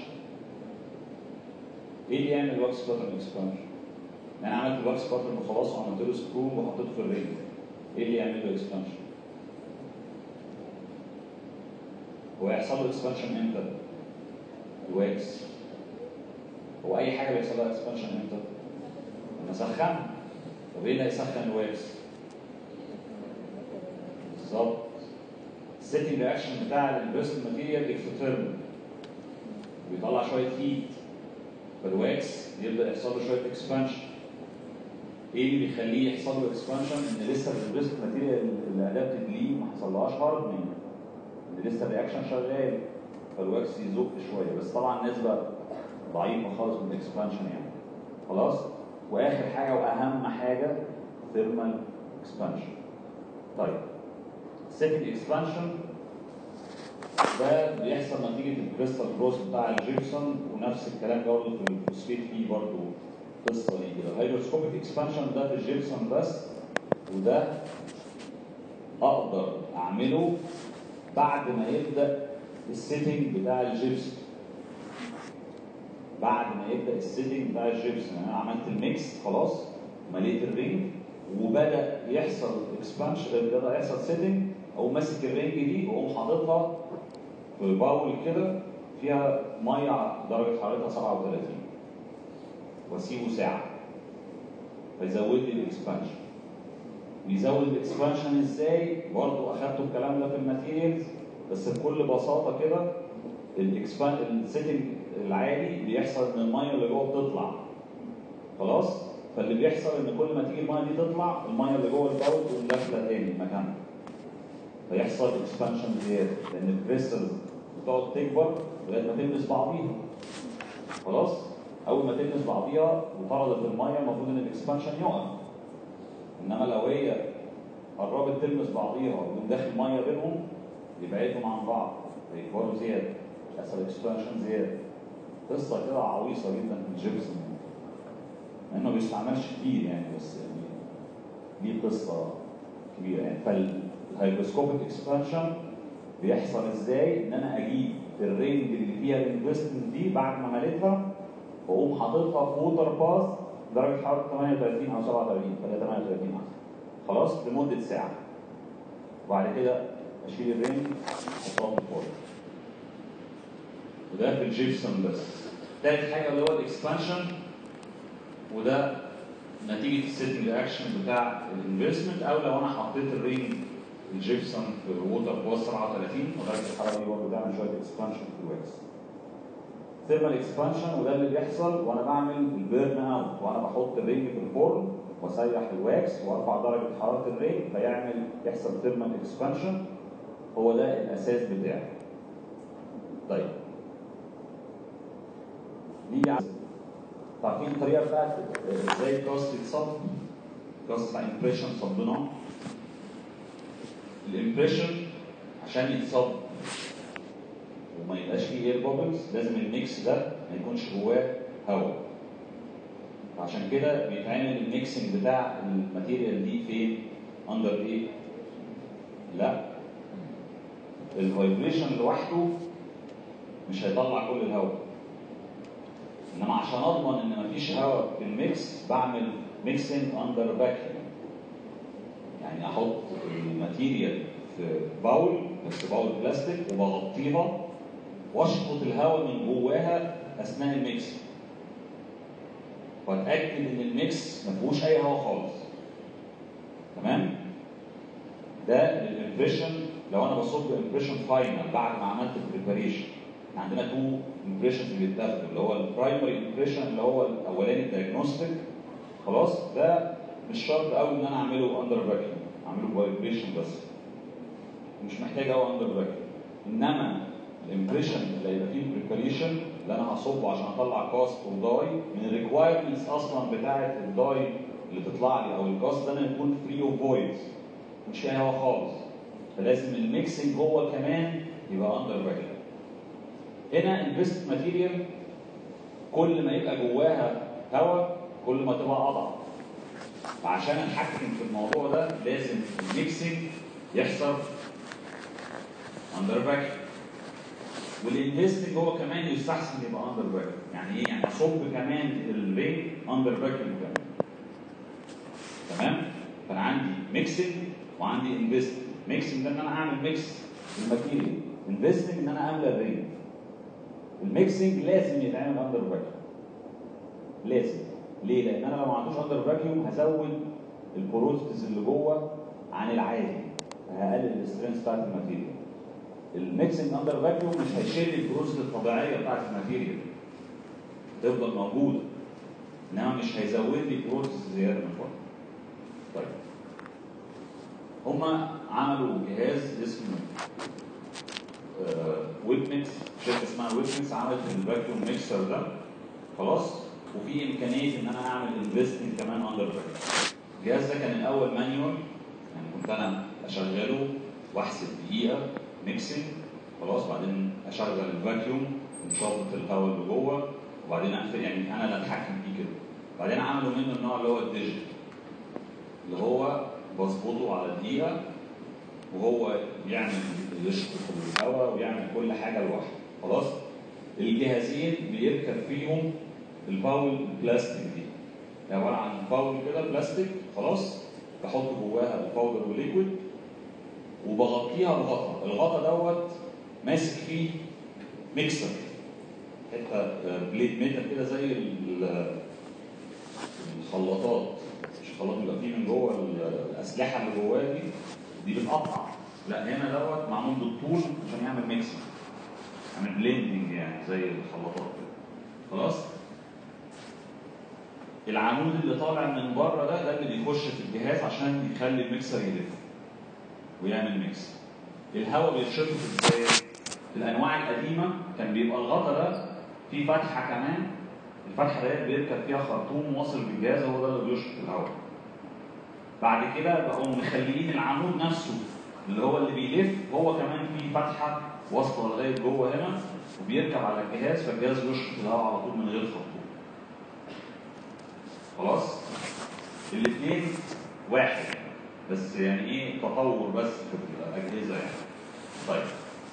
ايه اللي يعمل الواكس باترن اكسبانشن؟ انا عملت الواكس باترن وخلاص وعملت له سكرو وحطيته في الرينج ايه اللي يعمل له اكسبانشن؟ هو هيحصل له اكسبانشن امتى؟ الواكس هو اي حاجه بيحصل لها اكسبانشن امتى؟ لما اسخنها طب ايه اللي هيسخن الواكس؟ بالظبط السيتنج رياكشن بتاع الانفيرس ماتيريال اكسوثيرمال بيطلع شويه هيت فالواكس يبدا يحصل له شويه اكسبانشن ايه اللي بيخليه يحصل له اكسبانشن ان لسه الانفيرس ماتيريال اللي ادابتد ليه ما حصلهاش هاردنج ان لسه الرياكشن شغال فالواكس يزق شويه بس طبعا نسبه ضعيفه خالص من الاكسبانشن يعني خلاص واخر حاجه واهم حاجه ثيرمال اكسبانشن طيب سيتنج اكسبانشن ده بيحصل نتيجه الكريستال جروث بتاع الجيبسون ونفس الكلام برضه في الفوسفيت فيه برضه قصه ليه كده الهيدروسكوبيك اكسبانشن ده في الجيبسون بس وده اقدر اعمله بعد ما يبدا السيتنج بتاع الجيبسون بعد ما يبدا السيتنج بتاع الجيبسون يعني انا عملت الميكس خلاص مليت الرينج وبدا يحصل اكسبانشن بدا يحصل سيتنج اقوم ماسك الرينج دي واقوم حاططها في باول كده فيها ميه درجه حرارتها 37 واسيبه ساعه فيزود لي الاكسبانشن بيزود الاكسبانشن ازاي برضه اخدته الكلام ده في الماتيريالز بس بكل بساطه كده الاكسبان السيتنج العالي بيحصل ان الميه اللي جوه بتطلع خلاص فاللي بيحصل ان كل ما تيجي الميه دي تطلع الميه اللي جوه الباول تقوم داخله تاني مكانها فيحصل اكسبانشن زياده لان الكريستالز بتقعد تكبر لغايه ما تلمس بعضيها خلاص اول ما تلمس بعضيها وطردت الميه المفروض ان الاكسبانشن يقف انما لو هي قربت تلمس بعضيها ويقوم داخل ميه بينهم يبعدهم عن بعض فيكبروا زياده يحصل اكسبانشن زياده قصه كده عويصه جدا في الجيبسون مع انه ما بيستعملش كتير يعني بس يعني دي قصه كبيره يعني فالهيدروسكوبيك اكسبانشن بيحصل ازاي ان انا اجيب الرينج اللي فيها الانفستمنت دي بعد ما مليتها واقوم حاططها في ووتر باث درجه حراره 38 او 37 فده 38 احسن خلاص لمده ساعه وبعد كده اشيل الرينج احطها في الفرن وده في الجيبسون بس تالت حاجه اللي هو الاكسبانشن وده نتيجه السيتنج رياكشن بتاع الانفستمنت او لو انا حطيت الرينج الجيبسون في ووتر باث 37 ودرجه الحراره دي برضه بتعمل شويه اكسبانشن في الواكس ثيرمال اكسبانشن وده اللي بيحصل وانا بعمل البيرن اوت وانا بحط الرينج في الفرن واسيح الواكس وارفع درجه حراره الرينج فيعمل يحصل ثيرمال اكسبانشن هو ده الاساس بتاعه. طيب نيجي على عارفين الطريقه بتاعت ازاي الكاست يتصب؟ الكاست بتاع امبريشن صبناه الامبريشن عشان يتصب وما يبقاش فيه اير بابلز لازم الميكس ده ما يكونش جواه هواء عشان كده بيتعمل الميكسنج بتاع الماتيريال دي فين؟ اندر ايه؟ لا الفايبريشن لوحده مش هيطلع كل الهواء انما عشان اضمن ان مفيش هواء في الميكس بعمل ميكسنج اندر فاكيوم يعني احط الماتيريال في باول بس باول بلاستيك وبغطيها واشفط الهواء من جواها اثناء الميكس واتاكد ان الميكس ما فيهوش اي هواء خالص تمام ده الامبريشن لو انا بصب امبريشن فاينل بعد ما عملت البريباريشن عندنا تو امبريشنز بيتاخدوا اللي هو البرايمري امبريشن اللي هو الاولاني الدايجنوستيك خلاص ده مش شرط قوي ان انا اعمله اندر فاكيوم اعمله فايبريشن بس مش محتاج قوي اندر فاكيوم انما الامبريشن اللي هيبقى فيه البريباريشن اللي انا هصبه عشان اطلع كاست وداي من الريكوايرمنتس اصلا بتاعه الداي اللي تطلع لي او الكاست ده انه يكون فري اوف فويدز مش فيها هوا خالص فلازم الميكسنج هو كمان يبقى اندر فاكيوم هنا البيست ماتيريال كل ما يبقى جواها هواء كل ما تبقى اضعف فعشان اتحكم في الموضوع ده لازم الميكسنج يحصل اندر فاكيوم والانفستنج هو كمان يستحسن يبقى اندر فاكيوم يعني ايه يعني اصب كمان الرينج اندر فاكيوم كمان تمام فانا عندي ميكسنج وعندي انفستنج ميكسنج ده ان انا اعمل ميكس الماتيريال انفستنج ان انا املى الرينج الميكسنج لازم يتعمل اندر فاكيوم لازم ليه؟ لان انا لو ما عندوش اندر فاكيوم هزود البروستز اللي جوه عن العادي هقلل السترينث بتاعت الماتيريال الميكسنج اندر فاكيوم مش هيشيل البروسيس الطبيعيه بتاعت الماتيريال تفضل موجوده انما مش هيزود لي بروسيس زياده من بره طيب هما عملوا جهاز اسمه ويب ميكس شركه اسمها ويب ميكس عملت الفاكيوم ميكسر ده خلاص وفي امكانيه ان انا اعمل انفستنج كمان اندر فاكيوم الجهاز ده كان الاول مانيوال يعني كنت انا اشغله واحسب دقيقه ميكسنج خلاص بعدين اشغل الفاكيوم ونشفط الهواء اللي جوه وبعدين اقفل يعني انا اللي اتحكم فيه كده بعدين عملوا منه النوع اللي هو الديجيتال اللي هو بظبطه على دقيقه وهو يعمل يشفط الهواء ويعمل كل حاجه لوحده خلاص الجهازين بيركب فيهم الباول بلاستيك دي عباره عن باول كده بلاستيك خلاص بحط جواها الباودر والليكويد وبغطيها بغطا الغطا دوت ماسك فيه ميكسر حته بليد ميتال كده زي ال- الخلاطات مش الخلاط بيبقى فيه من جوه الاسلحه اللي جواه دي دي بتقطع لا هنا دوت معمول بالطول عشان يعمل ميكسنج يعمل بليندنج يعني زي الخلاطات كده خلاص العمود اللي طالع من بره ده ده اللي بيخش في الجهاز عشان يخلي الميكسر يلف ويعمل ميكس الهواء بيتشفط ازاي في الانواع القديمه كان بيبقى الغطا ده فيه فتحه كمان الفتحه ديت بيركب فيها خرطوم واصل بالجهاز هو ده اللي بيشفط الهواء بعد كده بقوا مخليين العمود نفسه اللي هو اللي بيلف هو كمان فيه فتحه واصله لغايه جوه هنا وبيركب على الجهاز فالجهاز بيشفط الهواء على طول من غير خرطوم خلاص الاثنين واحد بس يعني ايه تطور بس في الاجهزه يعني طيب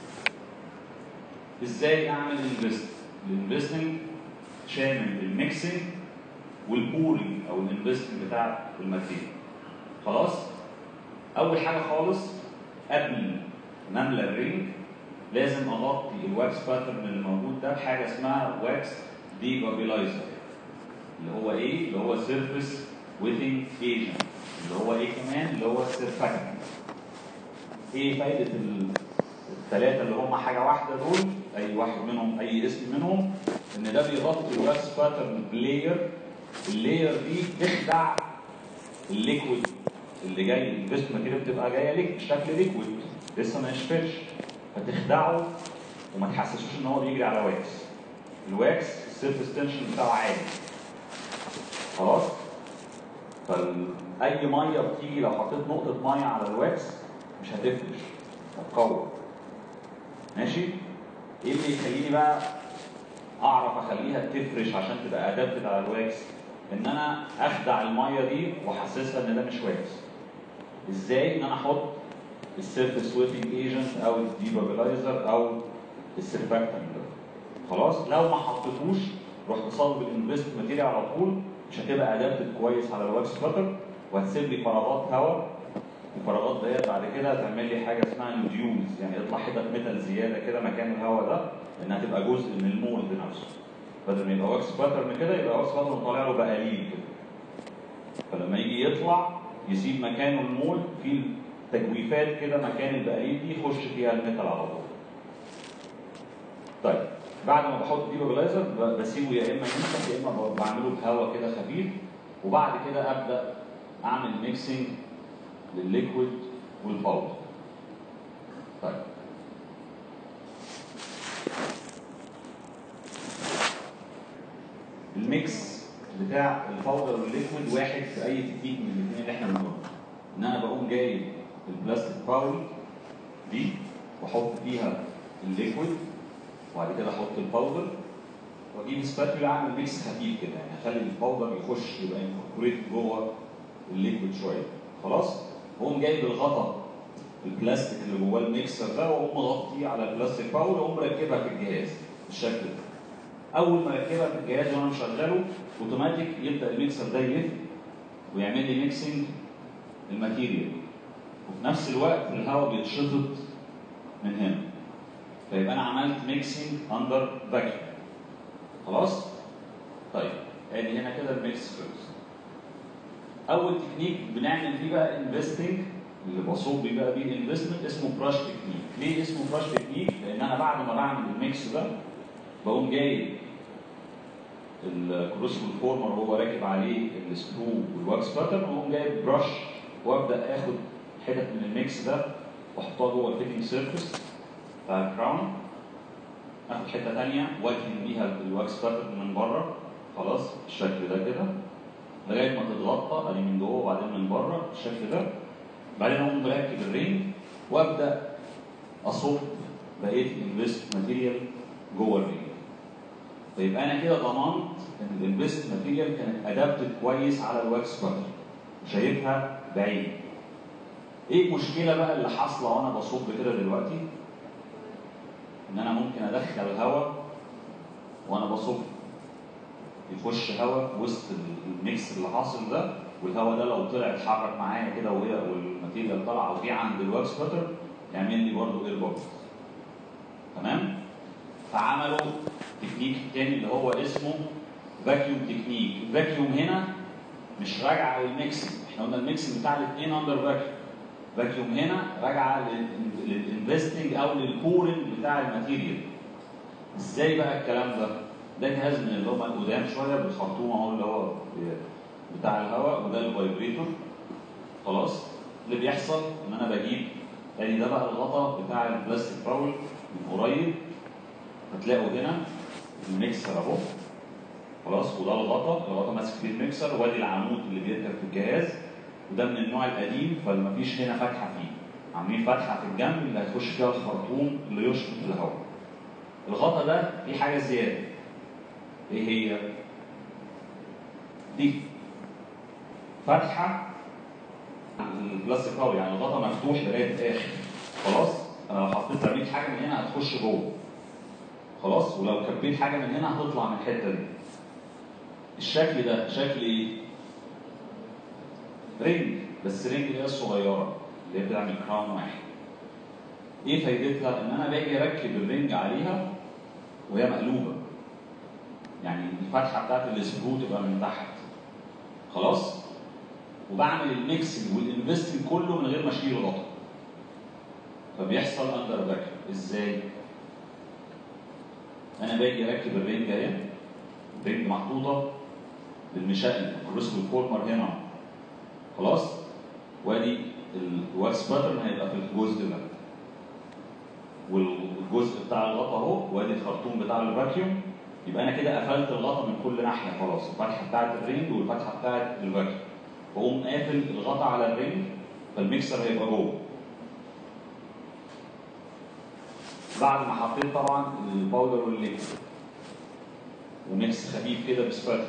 ازاي اعمل انفست الانفستنج شامل الميكسنج والبورنج او الانفستنج بتاع الماتيريال خلاص اول حاجه خالص قبل ما املى الرينج لازم اغطي الواكس باترن اللي موجود ده بحاجه اسمها واكس ديبابيلايزر اللي هو ايه اللي هو سيرفيس ويتنج ايجنت اللي هو ايه كمان اللي هو السيرفاكتنت ايه فايده الثلاثه اللي هم حاجه واحده دول اي واحد منهم اي اسم منهم ان ده بيغطي الواكس باترن بلاير اللاير دي تخدع الليكويد اللي جاي البيست ماتيريال بتبقى جايه ليك شكل ليكويد لسه ما نشفتش فتخدعه وما تحسسوش ان هو بيجري على واكس الواكس السيرفيس تنشن بتاعه عالي خلاص فاي ميه بتيجي لو حطيت نقطه ميه على الواكس مش هتفرش هتقوى ماشي ايه اللي يخليني بقى اعرف اخليها تفرش عشان تبقى ادابتد على الواكس ان انا اخدع الميه دي واحسسها ان ده مش واكس ازاي ان انا احط السيرفيس ويتنج ايجنت او الديبابيلايزر او السيرفاكتنت ده خلاص لو ما حطيتوش رحت صلب الانفست ماتيريال على طول مش هتبقى ادابتد كويس على الواكس باتر وهتسيب لي فراغات هواء الفراغات ديت بعد كده هتعمل لي حاجه اسمها نوديولز يعني يطلع حتت ميتال زياده كده مكان الهواء ده لانها تبقى جزء من المولد نفسه بدل ما يبقى واكس باترن كده يبقى واكس باترن طالع له بقاليل كده فلما يجي يطلع يسيب مكانه المولد فيه تجويفات كده مكان البقاليل دي يخش فيها الميتال على طول طيب بعد ما بحط ديبابلايزر بسيبه يا اما ينشف يا اما بعمله بهواء كده خفيف وبعد كده ابدا اعمل ميكسنج للليكويد والباودر طيب الميكس بتاع الباودر والليكويد واحد في اي تكنيك من الاثنين اللي احنا بنقولهم ان انا بقوم جايب البلاستيك باول دي واحط فيها الليكويد وبعد كده احط الباودر واجيب سباتولا اعمل ميكس خفيف كده يعني اخلي الباودر يخش يبقى انكوربوريت جوه الليكويد شويه خلاص واقوم جايب الغطا البلاستيك اللي جواه الميكسر ده واقوم مغطيه على البلاستيك باول واقوم مركبها في الجهاز بالشكل ده اول ما اركبها في الجهاز وانا مشغله اوتوماتيك يبدا الميكسر ده يلف ويعمل لي ميكسنج الماتيريال وفي نفس الوقت الهواء بيتشفط من هنا فيبقى انا عملت ميكسنج اندر فاكيوم خلاص طيب ادي هنا كده الميكس خلص اول تكنيك بنعمل فيه بقى انفستنج اللي بصب بيه بقى بيه الانفستمنت اسمه براش تكنيك ليه اسمه براش تكنيك لان انا بعد ما بعمل الميكس ده بقوم جايب الكروسفول فورمر وهو راكب عليه السكرو والواكس باترن واقوم جايب براش وابدا اخد حتت من الميكس ده واحطها جوه الفيتنج سيرفيس بتاع الكراون اخد حته ثانيه واكل بيها الواكس باترن من بره خلاص الشكل ده كده لغايه ما تتغطى ادي من جوه وبعدين من بره بالشكل ده بعدين اقوم مركب الرينج وابدا اصب بقيه الانفست ماتيريال جوه الرينج فيبقى انا كده ضمنت ان الانفست ماتيريال كانت ادابتد كويس على الواكس باترن شايفها بعيد ايه المشكله بقى اللي حاصله وانا بصب كده دلوقتي ان انا ممكن ادخل هواء وانا بصب يخش هواء وسط الميكس اللي حاصل ده والهواء ده لو طلع اتحرك معايا كده وهي والماتيريال طالعه وجه عند الواكس باتر يعمل لي برضه اير بابلز تمام فعملوا تكنيك تاني اللي هو اسمه فاكيوم تكنيك الفاكيوم هنا مش راجعه للميكسنج احنا قلنا الميكسنج بتاع الاثنين اندر فاكيوم فاكيوم هنا راجعه للانفستنج او للكورنج بتاع الماتيريال ازاي بقى الكلام ده؟ ده جهاز من اللي هم القدام شويه بالخرطوم اهو اللي هو بتاع الهواء وده الفايبريتور خلاص اللي بيحصل ان انا بجيب ادي ده بقى الغطا بتاع البلاستيك باول من قريب هتلاقوا هنا الميكسر اهو خلاص وده الغطا الغطا ماسك فيه الميكسر وادي العمود اللي بيركب في الجهاز وده من النوع القديم فمفيش هنا فتحه فيه عاملين فتحه في الجنب اللي هيخش فيها الخرطوم اللي يشفط الهواء الغطا ده فيه حاجه زياده ايه هي؟ دي فتحه البلاستيك باول يعني الغطا مفتوح لغايه الاخر خلاص انا لو حطيت رميت حاجه من هنا هتخش جوه خلاص ولو كبيت حاجه من هنا هتطلع من الحته دي الشكل ده شكل ايه؟ رينج بس رينج اللي هي الصغيره اللي هي بتعمل كراون واحد ايه فايدتها؟ ان انا باجي اركب الرينج عليها وهي مقلوبه يعني الفتحه بتاعت السكرو تبقى من تحت خلاص؟ وبعمل الميكسنج والانفستنج كله من غير ما اشيل الغطا فبيحصل اندر فاكيوم ازاي؟ انا باجي اركب الرينج اهي الرينج محطوطه بالمشقلب الكروسبل فورمر هنا خلاص وادي الواكس باترن هيبقى في الجزء ده والجزء بتاع الغطا اهو وادي الخرطوم بتاع الفاكيوم يبقى انا كده قفلت الغطا من كل ناحيه خلاص الفتحه بتاعت الرينج والفتحه بتاعت الفاكيوم واقوم قافل الغطا على الرينج فالميكسر هيبقى جوه بعد ما حطيت طبعا الباودر والليكويد وميكس خفيف كده بسباتر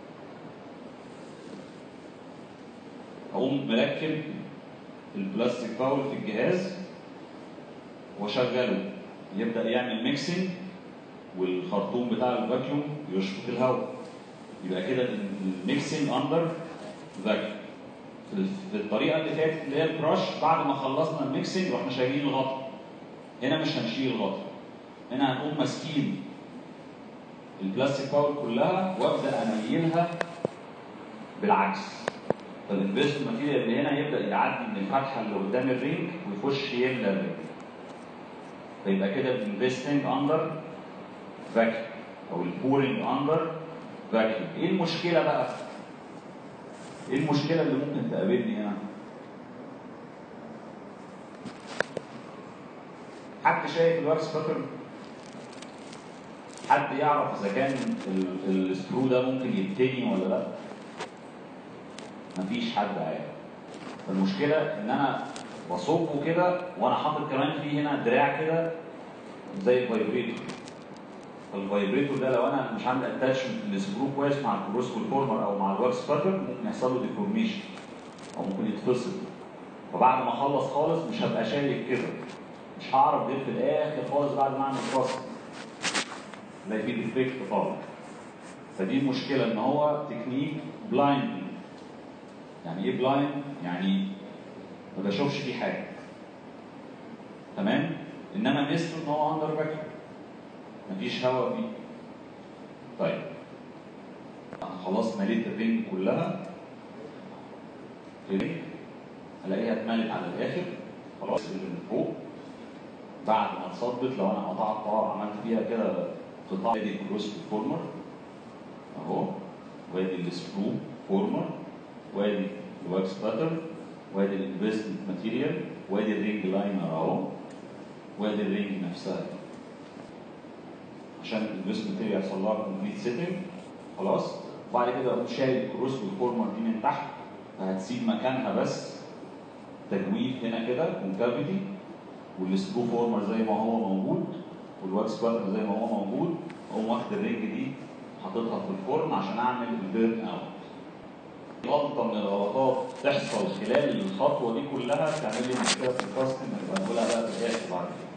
اقوم مركب البلاستيك باول في الجهاز واشغله يبدا يعمل ميكسنج والخرطوم بتاع الفاكيوم يشفط الهواء يبقى كده الميكسنج اندر فاكيوم في الطريقه اللي فاتت اللي هي البراش بعد ما خلصنا الميكسنج رحنا شايلين الغطا هنا مش هنشيل الغطا هنا هنقوم ماسكين البلاستيك باول كلها وابدا انيلها بالعكس فالانفست ماتيريال اللي هنا يبدا يعدي من الفتحه اللي قدام الرينج ويخش يملى الرينج فيبقى كده الانفستنج اندر فاكيوم او البورنج اندر فاكيوم ايه المشكله بقى؟ ايه المشكله اللي ممكن تقابلني هنا؟ حد شايف الواكس باترن؟ حد يعرف اذا كان السكرو ده ممكن يتني ولا لا؟ مفيش حد عارف. فالمشكله ان انا بصبه كده وانا حاطط كمان فيه هنا دراع كده زي الفايبريتور. فالفايبريتور ده لو انا مش عامل اتاتشمنت للسكرو كويس مع الكروسكول فورمر او مع الواكس باترن ممكن يحصل له ديفورميشن او ممكن يتفصل. فبعد ما اخلص خالص مش هبقى شايف كده. مش هعرف غير في الاخر خالص بعد ما اعمل فاصل. تلاقي فيه ديفكت خالص. فدي المشكله ان هو تكنيك بلايند يعني ايه بلايند؟ يعني ما بشوفش فيه حاجه. تمام؟ انما ميزته ان هو اندر فاكيوم. مفيش هواء فيه. طيب. انا خلاص مليت الرينج كلها. في رينج الاقيها اتملت على الاخر خلاص اللي من فوق بعد ما اتصبت لو انا قطعتها عملت فيها كده قطاع ادي الكروس فورمر اهو وادي السكرو فورمر وادي الواكس باتر وادي الانفستمنت ماتيريال وادي الرينج لاينر اهو وادي الرينج نفسها عشان الانفستمنت ماتيريال يحصل لها كومبليت سيتنج خلاص وبعد كده اقوم شايل الكروس والفورمر دي من تحت فهتسيب مكانها بس تجويف هنا كده كونكافيتي والسكرو فورمر زي ما هو موجود والواكس باتر زي ما هو موجود اقوم واخد الرينج دي حاططها في الفورم عشان اعمل البيرن اوت غلطه من الغلطات تحصل خلال الخطوه دي كلها تعمل لي مشكله في الكاستم نبقى نقولها بقى في الاخر بعد كده.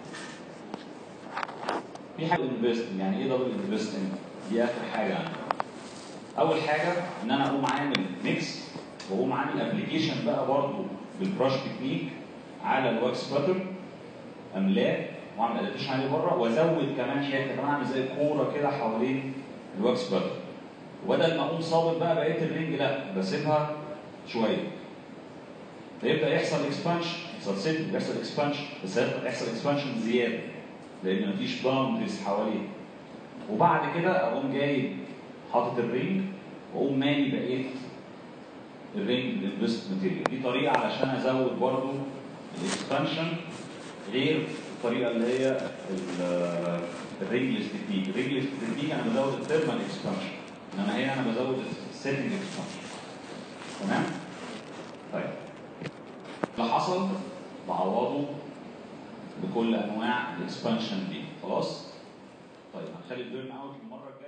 في حاجه انفستنج يعني ايه دبل انفستنج؟ دي اخر حاجه عندي. اول حاجه ان انا اقوم عامل ميكس واقوم عامل ابلكيشن بقى برضه بالبراش تكنيك على الواكس باتر املاه واعمل ادابتيشن عليه بره وازود كمان حته كمان اعمل زي كوره كده حوالين الواكس باتر وبدل ما اقوم صابت بقى بقيه الرينج لا بسيبها شويه فيبدا يحصل اكسبانشن يحصل سيت يحصل اكسبانشن بس يحصل اكسبانشن زياده لان مفيش باوندريز حواليه وبعد كده اقوم جايب حاطط الرينج واقوم مالي بقيه الرينج بالانفست ماتيريال دي طريقه علشان ازود برضو الاكسبانشن غير الطريقه اللي هي الرينجلس تكنيك الرينجلس تكنيك انا بزود الثيرمال اكسبانشن انما هنا انا بزود السيتنج اكسبانشن تمام طيب اللي حصل بعوضه بكل انواع الاكسبانشن دي خلاص طيب هنخلي البيرن اوت المره الجايه